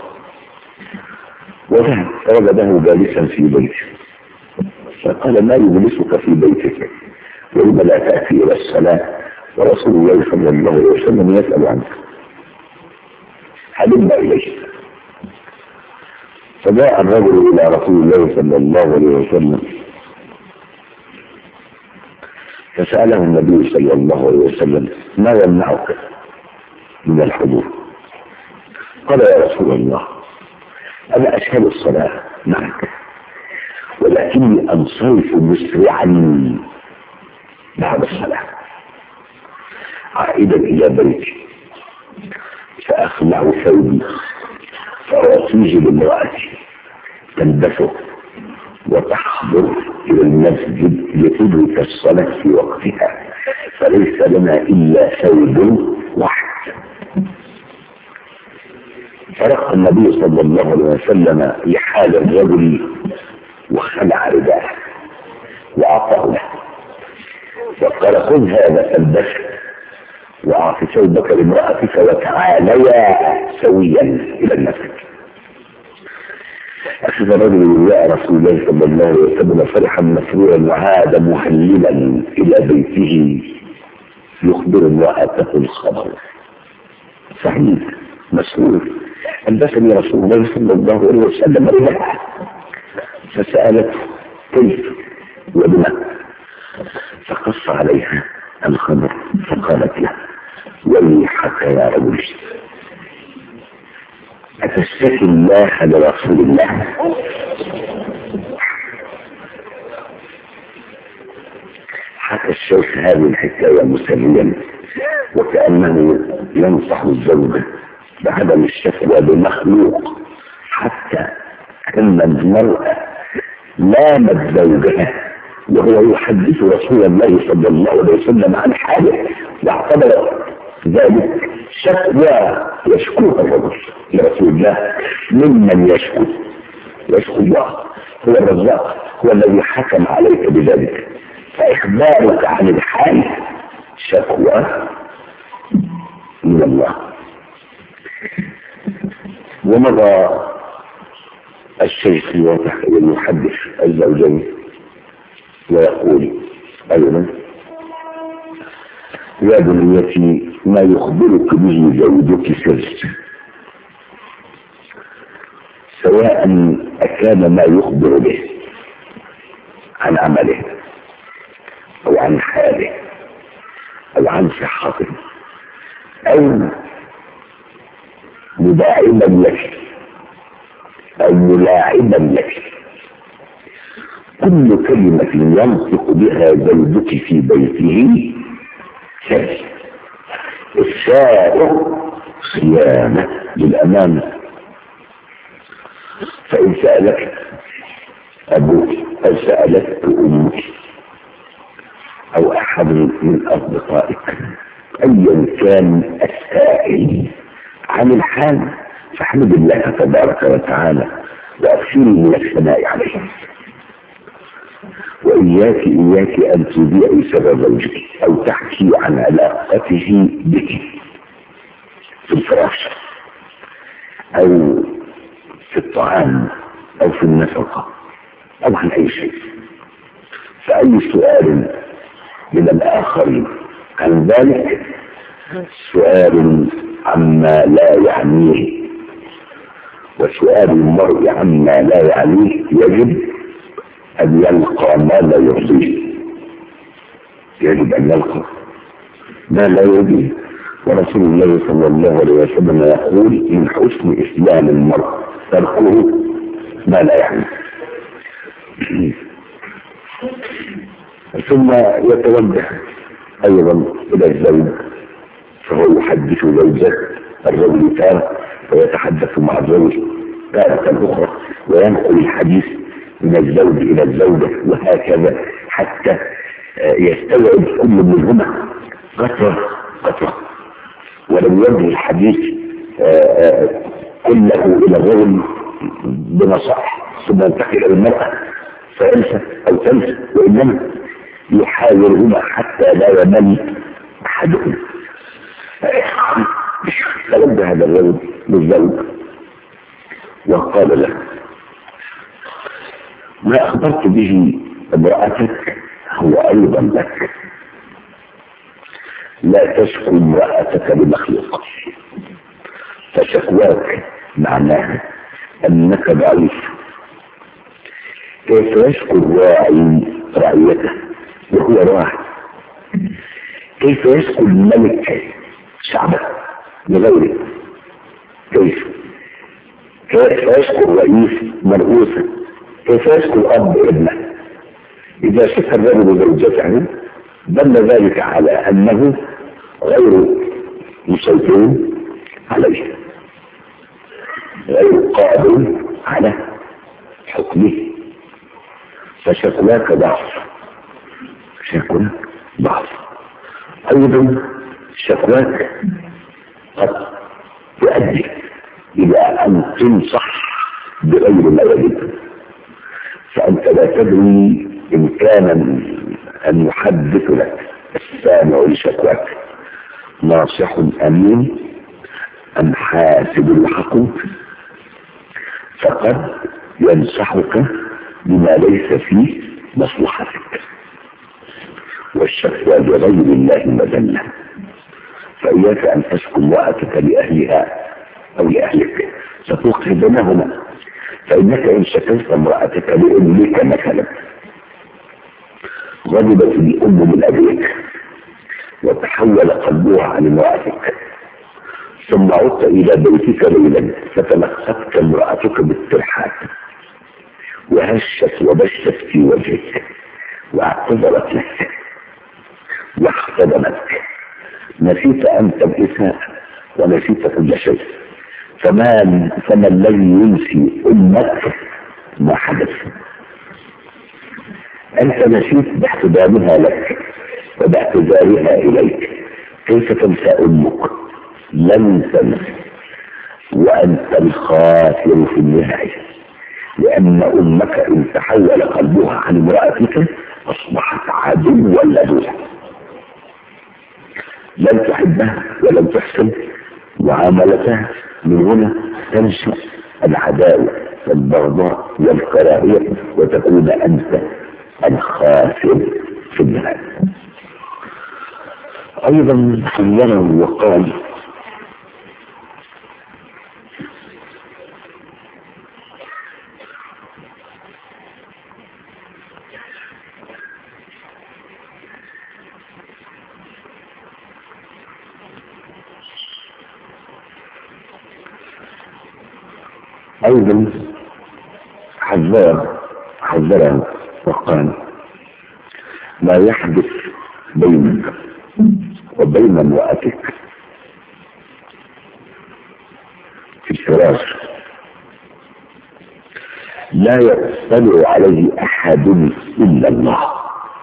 وذهب فوجده جالسا في بيته فقال ما يجلسك في بيتك ولم لا تأتي إلى الصلاة ورسول الله صلى الله عليه وسلم يسأل عنك حلم إليه فجاء الرجل إلى رسول الله صلى الله عليه وسلم فسأله النبي صلى الله عليه وسلم ما يمنعك من الحضور قال يا رسول الله أنا أشهد الصلاة معك ولكني أنصرف مسرعا بعد الصلاة عائدا إلى بيتي فأخلع ثوبي فأعطيه لامرأتي تلبسه وتحضر إلى المسجد لتدرك الصلاة في وقتها فليس لنا إلا ثوب واحد فرق النبي صلى الله عليه وسلم لحال الرجل وخلع رداءه وأعطاه له وقال خذ هذا فالبسه وأعطي ثوبك لامرأتك وتعاليا سويا إلى المسجد أخذ الرجل يا رسول الله صلى الله عليه وسلم فرحا مسرورا وعاد مهللا إلى بيته يخبر امرأته الخبر صحيح مسرور ألبسني رسول الله صلى الله عليه وسلم رداء فسألت كيف وبما فقص عليها الخبر فقالت له ويحك يا رجل أتشتكي الله لرسول الله حكى الشيخ هذه الحكاية مسليا وكأنه ينصح الزوجة بعدم الشكوى بمخلوق حتى أن المرأة لامت زوجها وهو يحدث رسول الله صلى الله عليه وسلم عن حاله واعتبر ذلك شكوى يشكوها الرجل لرسول الله ممن يشكو يشكو الله هو الرزاق هو الذي حكم عليك بذلك فإخبارك عن الحال شكوى من الله ومضى الشيخ المحدث الزوجين ويقول أيضا يا بنيتي ما يخبرك به زوجك سر سواء أكان ما يخبر به عن عمله أو عن حاله أو عن صحته أو مداعما لك أو ملاعبا لك كل كلمة ينطق بها زوجك في بيته سر السائر صيانة للأمانة فإن سألك أبوك أو سألتك أمك أو أحد من أصدقائك أيا كان السائل عن الحال فاحمد الله تبارك وتعالى وأكثري من الثناء عليه وإياك إياك أن تذيعي سبب زوجك أو تحكي عن علاقته بك في الفراش أو في الطعام أو في النفقة أو عن أي شيء فأي سؤال من الآخرين عن ذلك سؤال عما لا يعنيه وسؤال المرء عما لا يعنيه يجب أن يلقى ما لا يرضيه يجب أن يلقى ما لا يرضيه ورسول الله صلى الله عليه وسلم يقول من حسن إسلام المرء تركه ما لا يعنيه ثم يتوجه أيضا إلى الزوج فهو يحدث زوجه الرجل كان ويتحدث مع الزوج تارة أخرى وينقل الحديث من الزوج إلى الزوجة وهكذا حتى يستوعب كل منهما قطرة قطرة ولم يوجه الحديث كله إلى الرجل بنصائح ثم ينتقل إلى المرأة فينسى أو تنسى وإنما يحاورهما حتى لا يمل أحدهما فلد هذا الرجل بالزوج وقال له ما أخبرت به امرأتك هو أيضا لك لا تشكو امرأتك بمخلوق فشكواك معناها أنك ضعيف كيف يشكو الراعي رعيته وهو راعي كيف يشكو الملك شعبه لغيره كيف كيف يشكو الرئيس مرؤوسا كيف يشكو الأب ابنه إذا شكى الرجل زوجته دل ذلك على أنه غير مسيطر عليه غير قادر على حكمه فشكواك ضعف شكواك ضعف أيضا شكواك قد تؤدي إلى أن تنصح بغير ما يجب فأنت لا تدري إن كان أن يحدث لك السامع لشكواك ناصح أمين أم حاسب حقوق فقد ينصحك بما ليس فيه مصلحتك والشكوى لغير الله مذلة فإياك أن تشكو امرأتك لأهلها أو لأهلك ستوقف بينهما فإنك إن شكوت امرأتك لأمك مثلا غضبت الأم من أبيك وتحول قلبها عن امرأتك ثم عدت إلى بيتك ليلا فتلقتك امرأتك بالترحات وهشت وبشت في وجهك واعتذرت لك واحتضنتك نسيت أنت الإساءة ونسيت كل شيء فما فما الذي ينسي أمك ما حدث أنت نسيت باحتضانها لك وباعتذارها إليك كيف تنسى أمك لن تنسى وأنت الخاسر في النهاية لأن أمك إن تحول قلبها عن امرأتك أصبحت عدوا لدوها لم تحبها ولم تحسن معاملتها من هنا تنشأ العداوة والبغضاء والكراهية وتكون أنت الخاسر في النهاية أيضا حذره وقال أيضا حذر حذره وقال ما يحدث بينك وبين امرأتك في الفراش لا يطلع عليه أحد إلا الله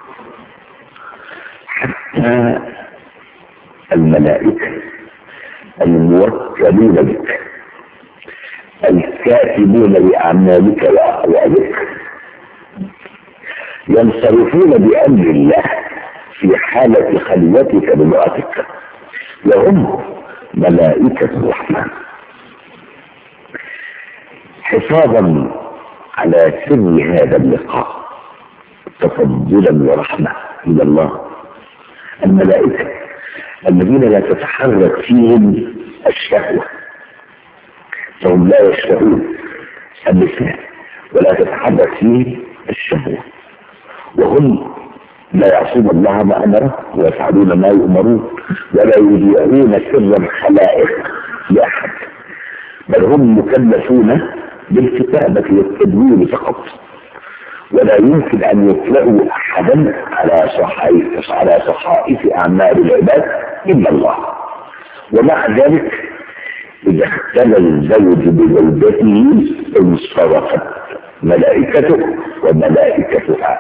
حتى الملائكة الموكلون بك الكاتبون لأعمالك وأقوالك ينصرفون بأمر الله في حالة خلوتك بامرأتك وهم ملائكة الرحمن حفاظا على سر هذا اللقاء تفضلا ورحمة من الله الملائكة الذين لا تتحرك فيهم الشهوة فهم لا يشتهون النساء ولا تتحرك فيهم الشهوة وهم لا يعصون الله ما امره ويفعلون ما يؤمرون ولا يضيعون سر الخلائق لاحد بل هم مكلفون بالكتابة والتدوين فقط ولا يمكن ان يطلعوا احدا على صحائف على صحائف اعمال العباد الا الله ومع ذلك اذا اختلى الزوج بزوجته انصرفت ملائكته وملائكتها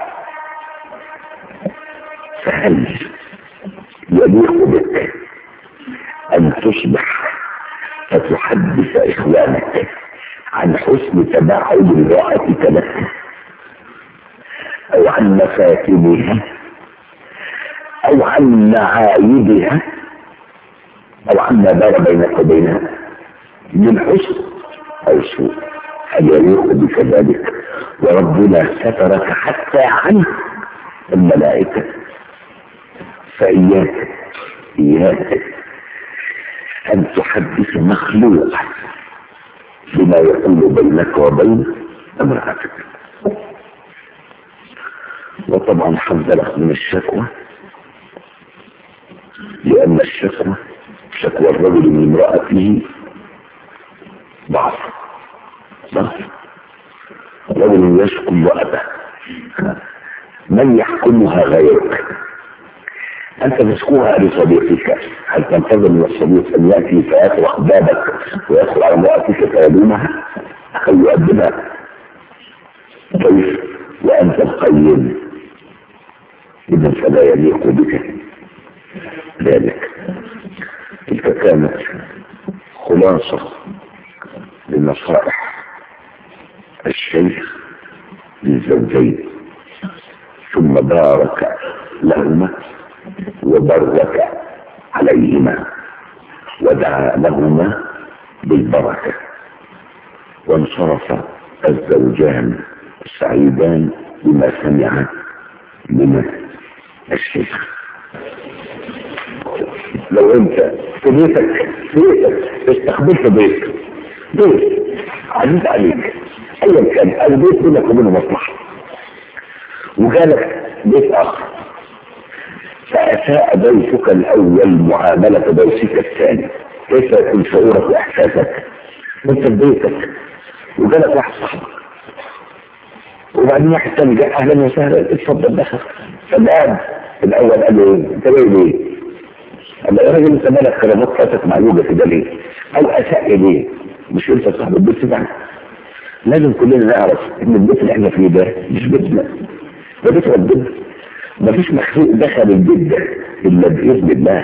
فهل يليق بك ان تصبح فتحدث اخوانك عن حسن تباعد امرأتك لك او عن مفاتنها او عن معايبها او عن ما دار بينك وبينها من حسن او سوء هل يليق بك ذلك وربنا سترك حتى عن الملائكه فإياك إياك أن تحدث مخلوقا بما يقول بينك وبين امرأتك وطبعا حذرك من الشكوى لأن الشكوى شكوى الرجل من امرأته ضعف ضعف رجل يشكو امرأته من يحكمها غيرك أنت تشكوها لصديقك هل تنتظر من الصديق أن يأتي فيطرق بابك ويدخل على امرأتك فيلومها أو يؤدبها كيف وأنت القيم إذا فلا يليق بك ذلك تلك كانت خلاصة لنصائح الشيخ للزوجين ثم بارك لهما وبرك عليهما ودعا لهما بالبركة وانصرف الزوجان السعيدان بما سمع من الشيخ لو انت في بيتك في بيتك استقبلت بيت بيت عزيز عليك ايا كان البيت بينك وبينه مصلحه وجالك بيت اخر فأساء ضيفك الأول معاملة ضيفك الثاني كيف يكون شعورك وإحساسك وأنت في بيتك وجالك واحد صاحبك وبعدين واحد تاني جاء أهلا وسهلا اتفضل دخل فالآن الأول قال له أنت جاي ليه؟ قال له يا راجل أنت مالك كلامات فاتت معلومة كده ليه؟ أو أساء ليه؟ مش أنت صاحب البيت بتاعك لازم كلنا نعرف إن البيت اللي إحنا فيه ده مش بيتنا ده بيت ربنا مفيش مخلوق دخل البيت ده الا باذن الله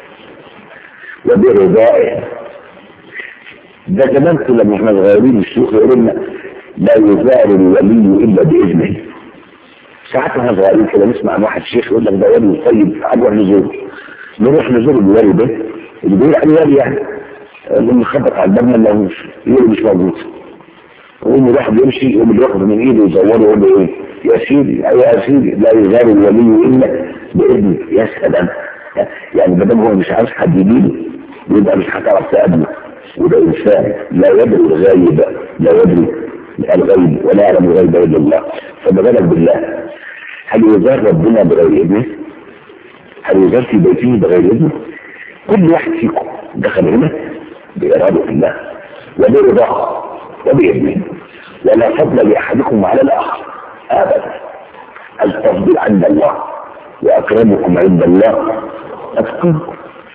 وبرضائه ده زمان كنا لما احنا صغيرين الشيوخ يقولوا لنا لا يزال الولي الا باذنه ساعات واحنا صغيرين كده نسمع عن واحد شيخ يقول لك ده ولي طيب تعال نروح نزوره نروح نزور الولي ده اللي بيقول عليه ولي يعني اللي خبط على الباب ما لهوش يقول مش موجود يقوم الواحد يمشي يقوم اللي ياخد من ايده يزوره يقول له ايه يا سيدي يا سيدي لا يزال الولي الا باذنه يا سلام يعني ما دام هو مش عاوز حد يجيله يبقى مش هتعرف تقابله وده انسان لا يدري الغيب لا يدري الغيب ولا يعلم الغيب الا الله فما بالك بالله هل يزار ربنا بغير اذنه؟ هل يزار في بيته بغير اذنه؟ كل واحد فيكم دخل هنا بإرادة الله وبرضاه وبإذنه ولا فضل لأحدكم على الآخر أبدا التفضيل عند الله وأكرمكم عند الله أتقاكم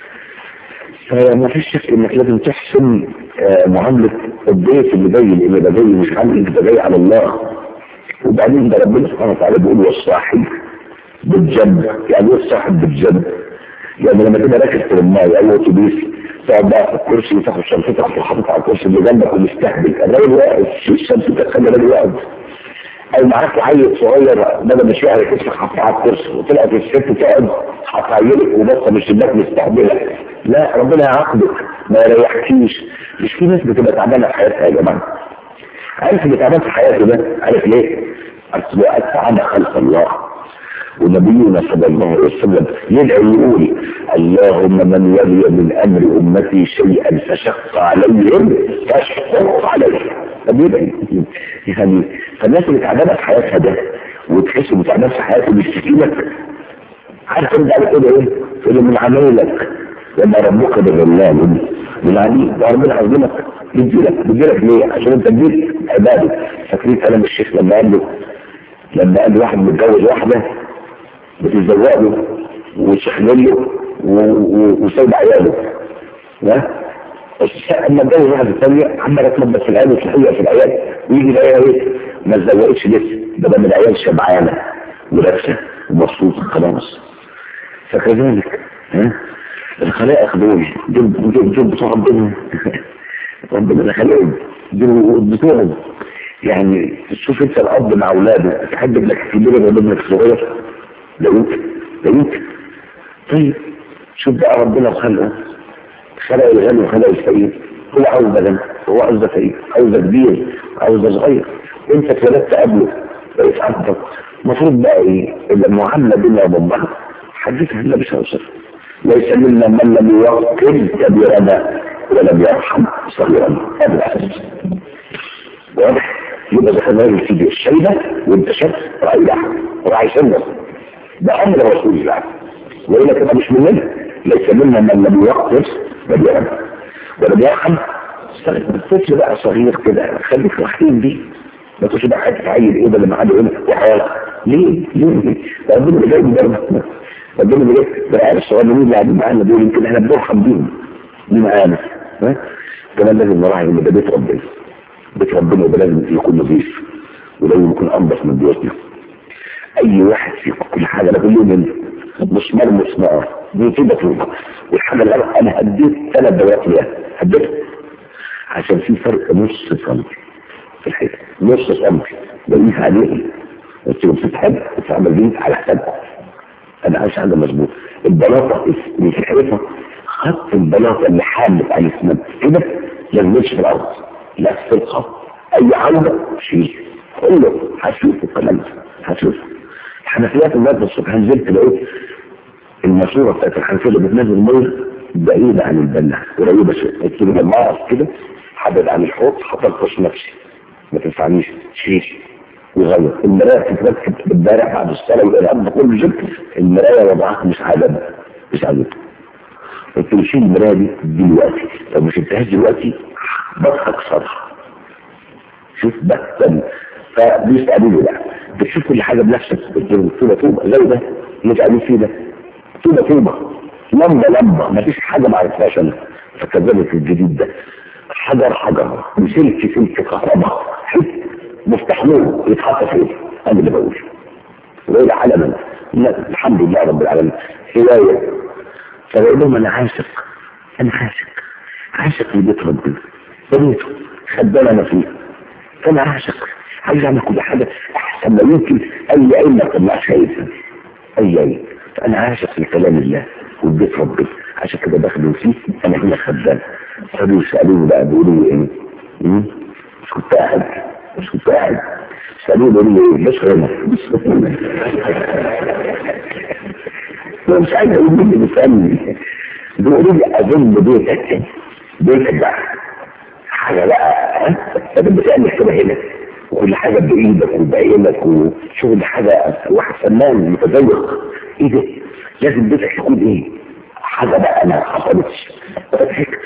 فما فيش شك انك لازم تحسن آه، معاملة الضيف اللي جاي اللي ده جاي مش عامل انت جاي على الله وبعدين ده ربنا سبحانه وتعالى بيقول والصاحب بالجنب يعني ايه الصاحب بالجنب يعني لما تبقى راكب في الماء او اتوبيس تقعد بقى في الكرسي وتاخد شنطتك وحاططها على الكرسي اللي جنبك ومستهبل الراجل واقف شنطتك خلي الراجل واقف او معاك عيل صغير بدل ما شهر كتفك حاطط على الكرسي وطلعت الست تقعد حاطط عيلك وبصه من الشباك مستهبله لا ربنا يعاقبك ما يريحكيش مش في ناس بتبقى تعبانه في حياتها يا جماعه عارف اللي تعبان في حياته ده عارف ليه؟ اصل اتعب خلق الله ونبينا صلى الله عليه وسلم يدعي يقول اللهم من ولي من امر امتي شيئا فشق عليهم فاشقق عليهم فبيدعي يعني فالناس اللي تعبانه في حياتها ده وتحس انه تعبان في حياته بيشتكيلك عارف انت على كده ايه؟ تقول من عمايلك لما ربك بالغلام من عليم ده ربنا عظمك بيديلك بيديلك ليه؟ عشان انت تدير عباده فاكرين كلام الشيخ لما قال له لما قال واحد متجوز واحده بتزوق له وتشحن له وسايب عياله ها اما اتجوز واحده ثانيه عماله تنبت في العيال وتحيه في العيال ويجي يلاقيها ايه ما اتزوقتش لسه ده ده من العيال شبعانه ولابسه ومبسوطه خلاص فكذلك ها الخلائق دول دول دول دول بتوع ربنا ربنا اللي خلقهم دول بتوعهم يعني تشوف انت الاب مع اولاده تحب ابنك الكبير ولا ابنك الصغير لا يمكن لا يمكن طيب شوف بقى ربنا وخلقه خلق الغني وخلق الفقير هو عاوز بدن هو عاوز ده فقير عاوز ده كبير عاوز ده صغير انت اتولدت قبله بقيت افضل المفروض بقى ايه المعامله بيننا وبين بعض حديثها الا مش هوصل ليس منا من لم يوقر كبيرنا ولم يرحم صغيرنا ابدا واضح يبقى ده كمان في الشيبه وانت شاف راي لحم راي سنه ده امر رسول الله والا كده مش مننا ليس منا من لم يوقر كبيرنا ولم يرحم صغيرنا الطفل بقى صغير كده خليك رحيم بيه ما تقولش بقى حته عيل ايه ده اللي معاه هنا وحياه ليه؟ ليه؟ ده ربنا اللي جاي ده ربنا اللي جاي ده العيال الصغيرين اللي قاعدين معانا دول يمكن احنا بنرحم بيهم دي معانا ها كمان لازم نراعي ان ده بيت ربنا بيت ربنا يبقى لازم يكون نظيف ولازم يكون انضف من بيوتنا اي واحد في كل حاجه انا كل يوم مسمار مسمار دي كده طوبه والحاجه اللي انا هديت ثلاث دورات ليها هديتها عشان في فرق نص سنتي في الحيطه نص سنتي بقيس عليهم بس لو بتتحب بتعمل بنت على حسابها انا عايش حاجه مظبوط البلاطه اللي في الحيطه خط البلاطه اللي حامل على الاسمنت كده لازم يمشي في الارض لا في الخط اي عوده شيل كله هشوف الكلام ده هشوف الحنفيات النهارده الصبح نزلت لقيت الماسوره بتاعت الحنفيه اللي بتنزل ميه بعيده عن البنا قريبه شويه قلت له لما اقف كده حدد عن الحوض هتلطش نفسي ما تنفعنيش شيل وغير المرايه تتركب امبارح بعد الصلاه والارهاب ده كله جبت المرايه وضعها مش عدد مش عدد قلت له شيل المرايه دي دلوقتي لو ما شلتهاش دلوقتي بطلك صرخ شوف بطل فبيسالوا لي بقى بتشوف كل حاجه بنفسك قلت له طوبه طوبه زي ده اللي قاعدين فيه ده طوبه طوبه لمبه لمبه ما فيش حاجه ما عرفتهاش انا فكذبت الجديد ده حجر حجر وسلك سلك كهرباء مفتاح نور يتحط فيه انا اللي بقول وإلى علما لا الحمد لله رب العالمين هواية فبقول لهم انا عاشق انا عاشق عاشق لبيت ربنا بنيته خدام انا فيه فانا عاشق عايز اعمل كل حاجه احسن ما يمكن اي علم ما طلعش شايفها اي علم فانا عاشق لكلام الله وبيت ربنا عشان كده بخدم فيه انا هنا خدام فبيسألوني يسألوني بقى بيقولوا لي ايه م? مش كنت قاعد مش كنت قاعد سألوني بيقولوا لي ايه مش هنا انا مش عايز اقول مين اللي بيسألني بيقولوا لي اظن بيتك بيتك بقى حاجة بقى ها انت بتعمل كده هنا وكل حاجة بإيدك وبعينك وشغل حاجة واحد فنان متذوق ايه ده لازم بيتك يكون ايه حاجة بقى ما حصلتش فضحكت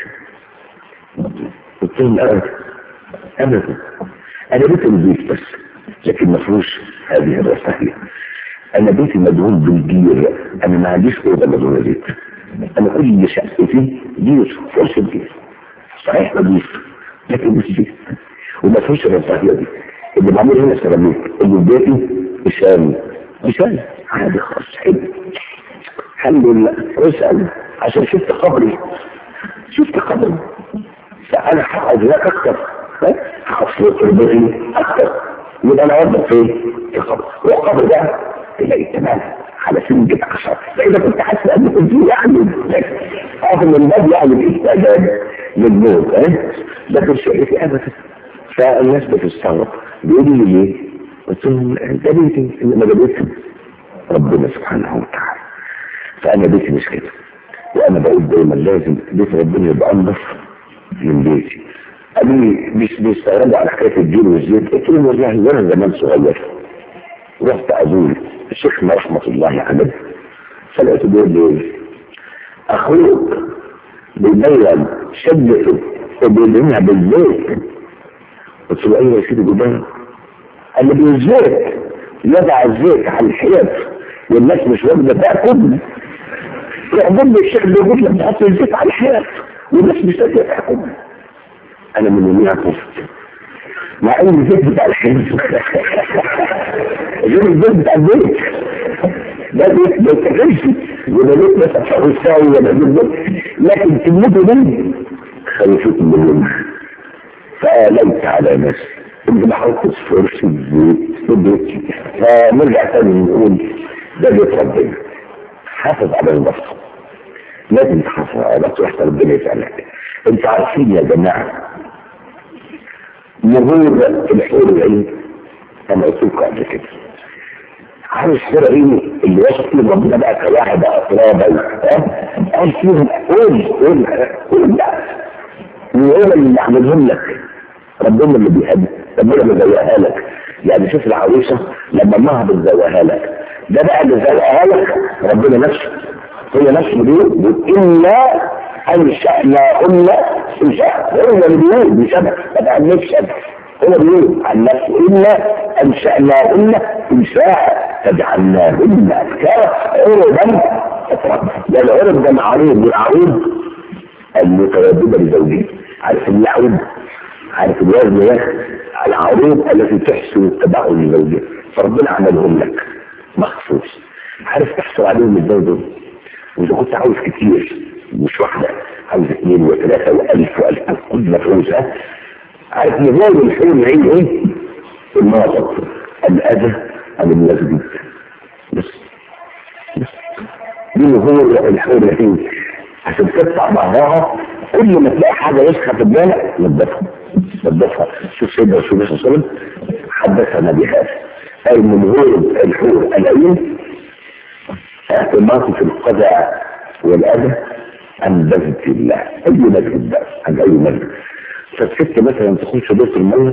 قلت لهم ابدا ابدا انا بيتي نظيف بس لكن ما فيهوش هذه الرفاهية انا بيتي مدهون بالجير انا ما عنديش اوضه مدهونه زيت انا كل شقتي جير فرشه جير صحيح نظيف لكن مش زيت وما فيهوش الرفاهية دي اللي معمول هنا سيراميك اللي في بيتي بشام بشام عادي خالص حلو الحمد لله واسأل عشان شفت قبري شفت قبري فأنا هقعد هناك أكتر هقعد في تربيتي أكتر يبقى أنا أوضح فين؟ في قبر والقبر ده تلاقي تمام على سن جد عشر فإذا كنت حاسس أن كنت يعني أخذ من باب يعني الاستعداد للموت ها لكن شيء أبدا فالناس بتستغرب بيقولوا لي ليه؟ قلت لهم انت بيتي انما ده بيت ربنا سبحانه وتعالى فانا بيتي مش كده وانا بقول دايما لازم بيت ربنا يبقى انضف من بيتي قالوا لي مش بيستغربوا على حكايه الدين والزيت قلت لهم والله وانا زمان صغير رحت ازور شيخنا رحمه الله عليه فلقيته بيقول لي اخوك بيبين شدته وبيبينها بالزيت قلت له ايوه يا سيدي بيبين قال لي بالزيت يضع الزيت على الحيط والناس مش واخده تاكل يعمل لي الشيخ بيقول لك تحط الزيت على الحيط والناس مش قادره تاكل انا من يوميها خفت مع ان الزيت بتاع الحيط غير الزيت بتاع البيت ده بيت ما يتاكلش ولا بيت ما تفعل ساوي ولا بيت لكن كلمته دي خلفتني منهم فقلت على نفسي اللي بحط فرش الزيت في بيتي فنرجع تاني نقول ده بيت ربنا حافظ على النفس لازم تحافظ على نفسك ربنا يسألك انت عارفين يا جماعة مرور الحور العين انا قلت لكم قبل كده عارف حور عين اللي وصف له ربنا بقى كواحد اقرابا قال فيهم قول قول قول لا وهو اللي عملهم لك ربنا اللي بيهدي ربنا اللي زوقها لك يعني شوف العروسه لما امها بتزوقها لك ده بقى اللي زوقها لك ربنا نفسه هي نفسه بيقول إنا أنشأناهن إنشاء هو اللي بيقول بشبه طبعا مش شبه هو بيقول عن نفسه إنا أنشأناهن إنشاء فجعلناهن أبكارا عربا ده العرب ده معروف بالعروض المترددة لزوجين عارف العروض عارف الوزن ده العروض التي تحسن التبعه لزوجها فربنا عملهم لك مخصوص عارف تحصل عليهم ازاي دول واذا كنت عاوز كتير مش واحدة عاوز اثنين وثلاثة والف والف كل مفروض ها عارف نظام الحلم العين ايه المناطق الاذى عن المسجد بس بس دي هو الحلم العين عشان تقطع بعضها كل ما تلاقي حاجة يسخى في بالك نظفها نظفها شوف سيدنا رسول الله صلى الله عليه وسلم حدثنا بهذا أي من غير الحور العين اعتماده في القدع والأذى عن بذل الله أي مسجد بقى عن أي مسجد فالست مثلا تخش بيت المية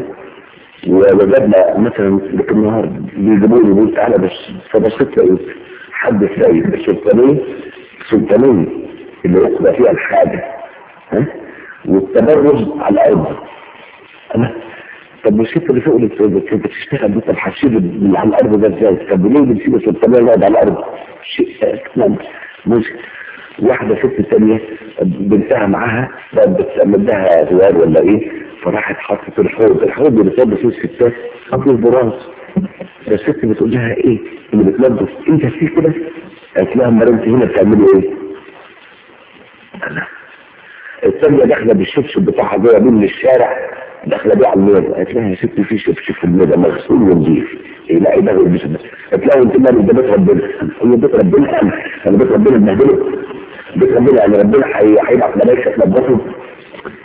ووجدنا مثلا لك النهار بيجيبوا لي بيقول تعالى بس فبصيت لقيت حد تلاقي السلطانية السلطانية اللي يقضى فيها الحاجة ها والتبرز على الأرض أنا طب والست اللي فوق اللي بتشتغل دي طب هتشيل اللي على الأرض ده ازاي؟ طب ليه بتسيب السلطانية يقعد على الأرض؟ شيء مشكلة واحدة ست تانية بنتها معاها بتعمل لها زوال ولا ايه فراحت حطت الحوض الحوض اللي بتنظف فيه الستات حطت البراز الست بتقول لها ايه اللي بتنظف انت في كده قالت لها امال انت هنا بتعملي ايه انا الثانية داخلة بالشبشب بتاعها جوه من الشارع داخلة بيه على الميضة قالت لها يا ستي في شبشب في الميضة مغسول ونظيف ايه لا ايه ده البشب قالت لها انت مالك ده بيت ربنا هو بيت ربنا انا انا بيت ربنا بنهدله بيت ربنا يعني ربنا هيبعت ملايكة تنظفه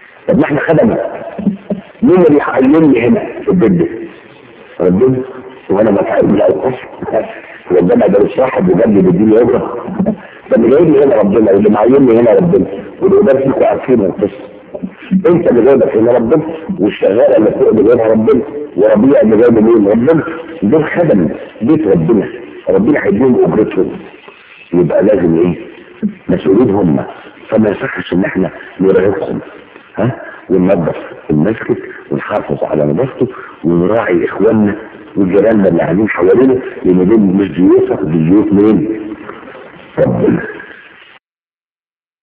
خدمه مين اللي هيعينني هنا في البيت ده؟ ربنا وانا بتعلم لا القصر ربنا ده مش واحد وجاب لي بيديني اجره ده اللي جايبني هنا ربنا واللي معينني هنا ربنا واللي ده فيكم عارفين القصه انت اللي جايبك هنا ربنا والشغاله اللي فوق اللي جايبها ربنا وربيع اللي جايبه مين ربنا دول خدم بيت ربنا ربنا هيديهم اجرتهم يبقى لازم ايه مسؤولين هم فما يصحش ان احنا نراقبهم ها وننظف المسجد ونحافظ على نظافته ونراعي اخواننا وجيراننا اللي قاعدين حوالينا لان دول مش ضيوفك دول ضيوف مين؟ ربنا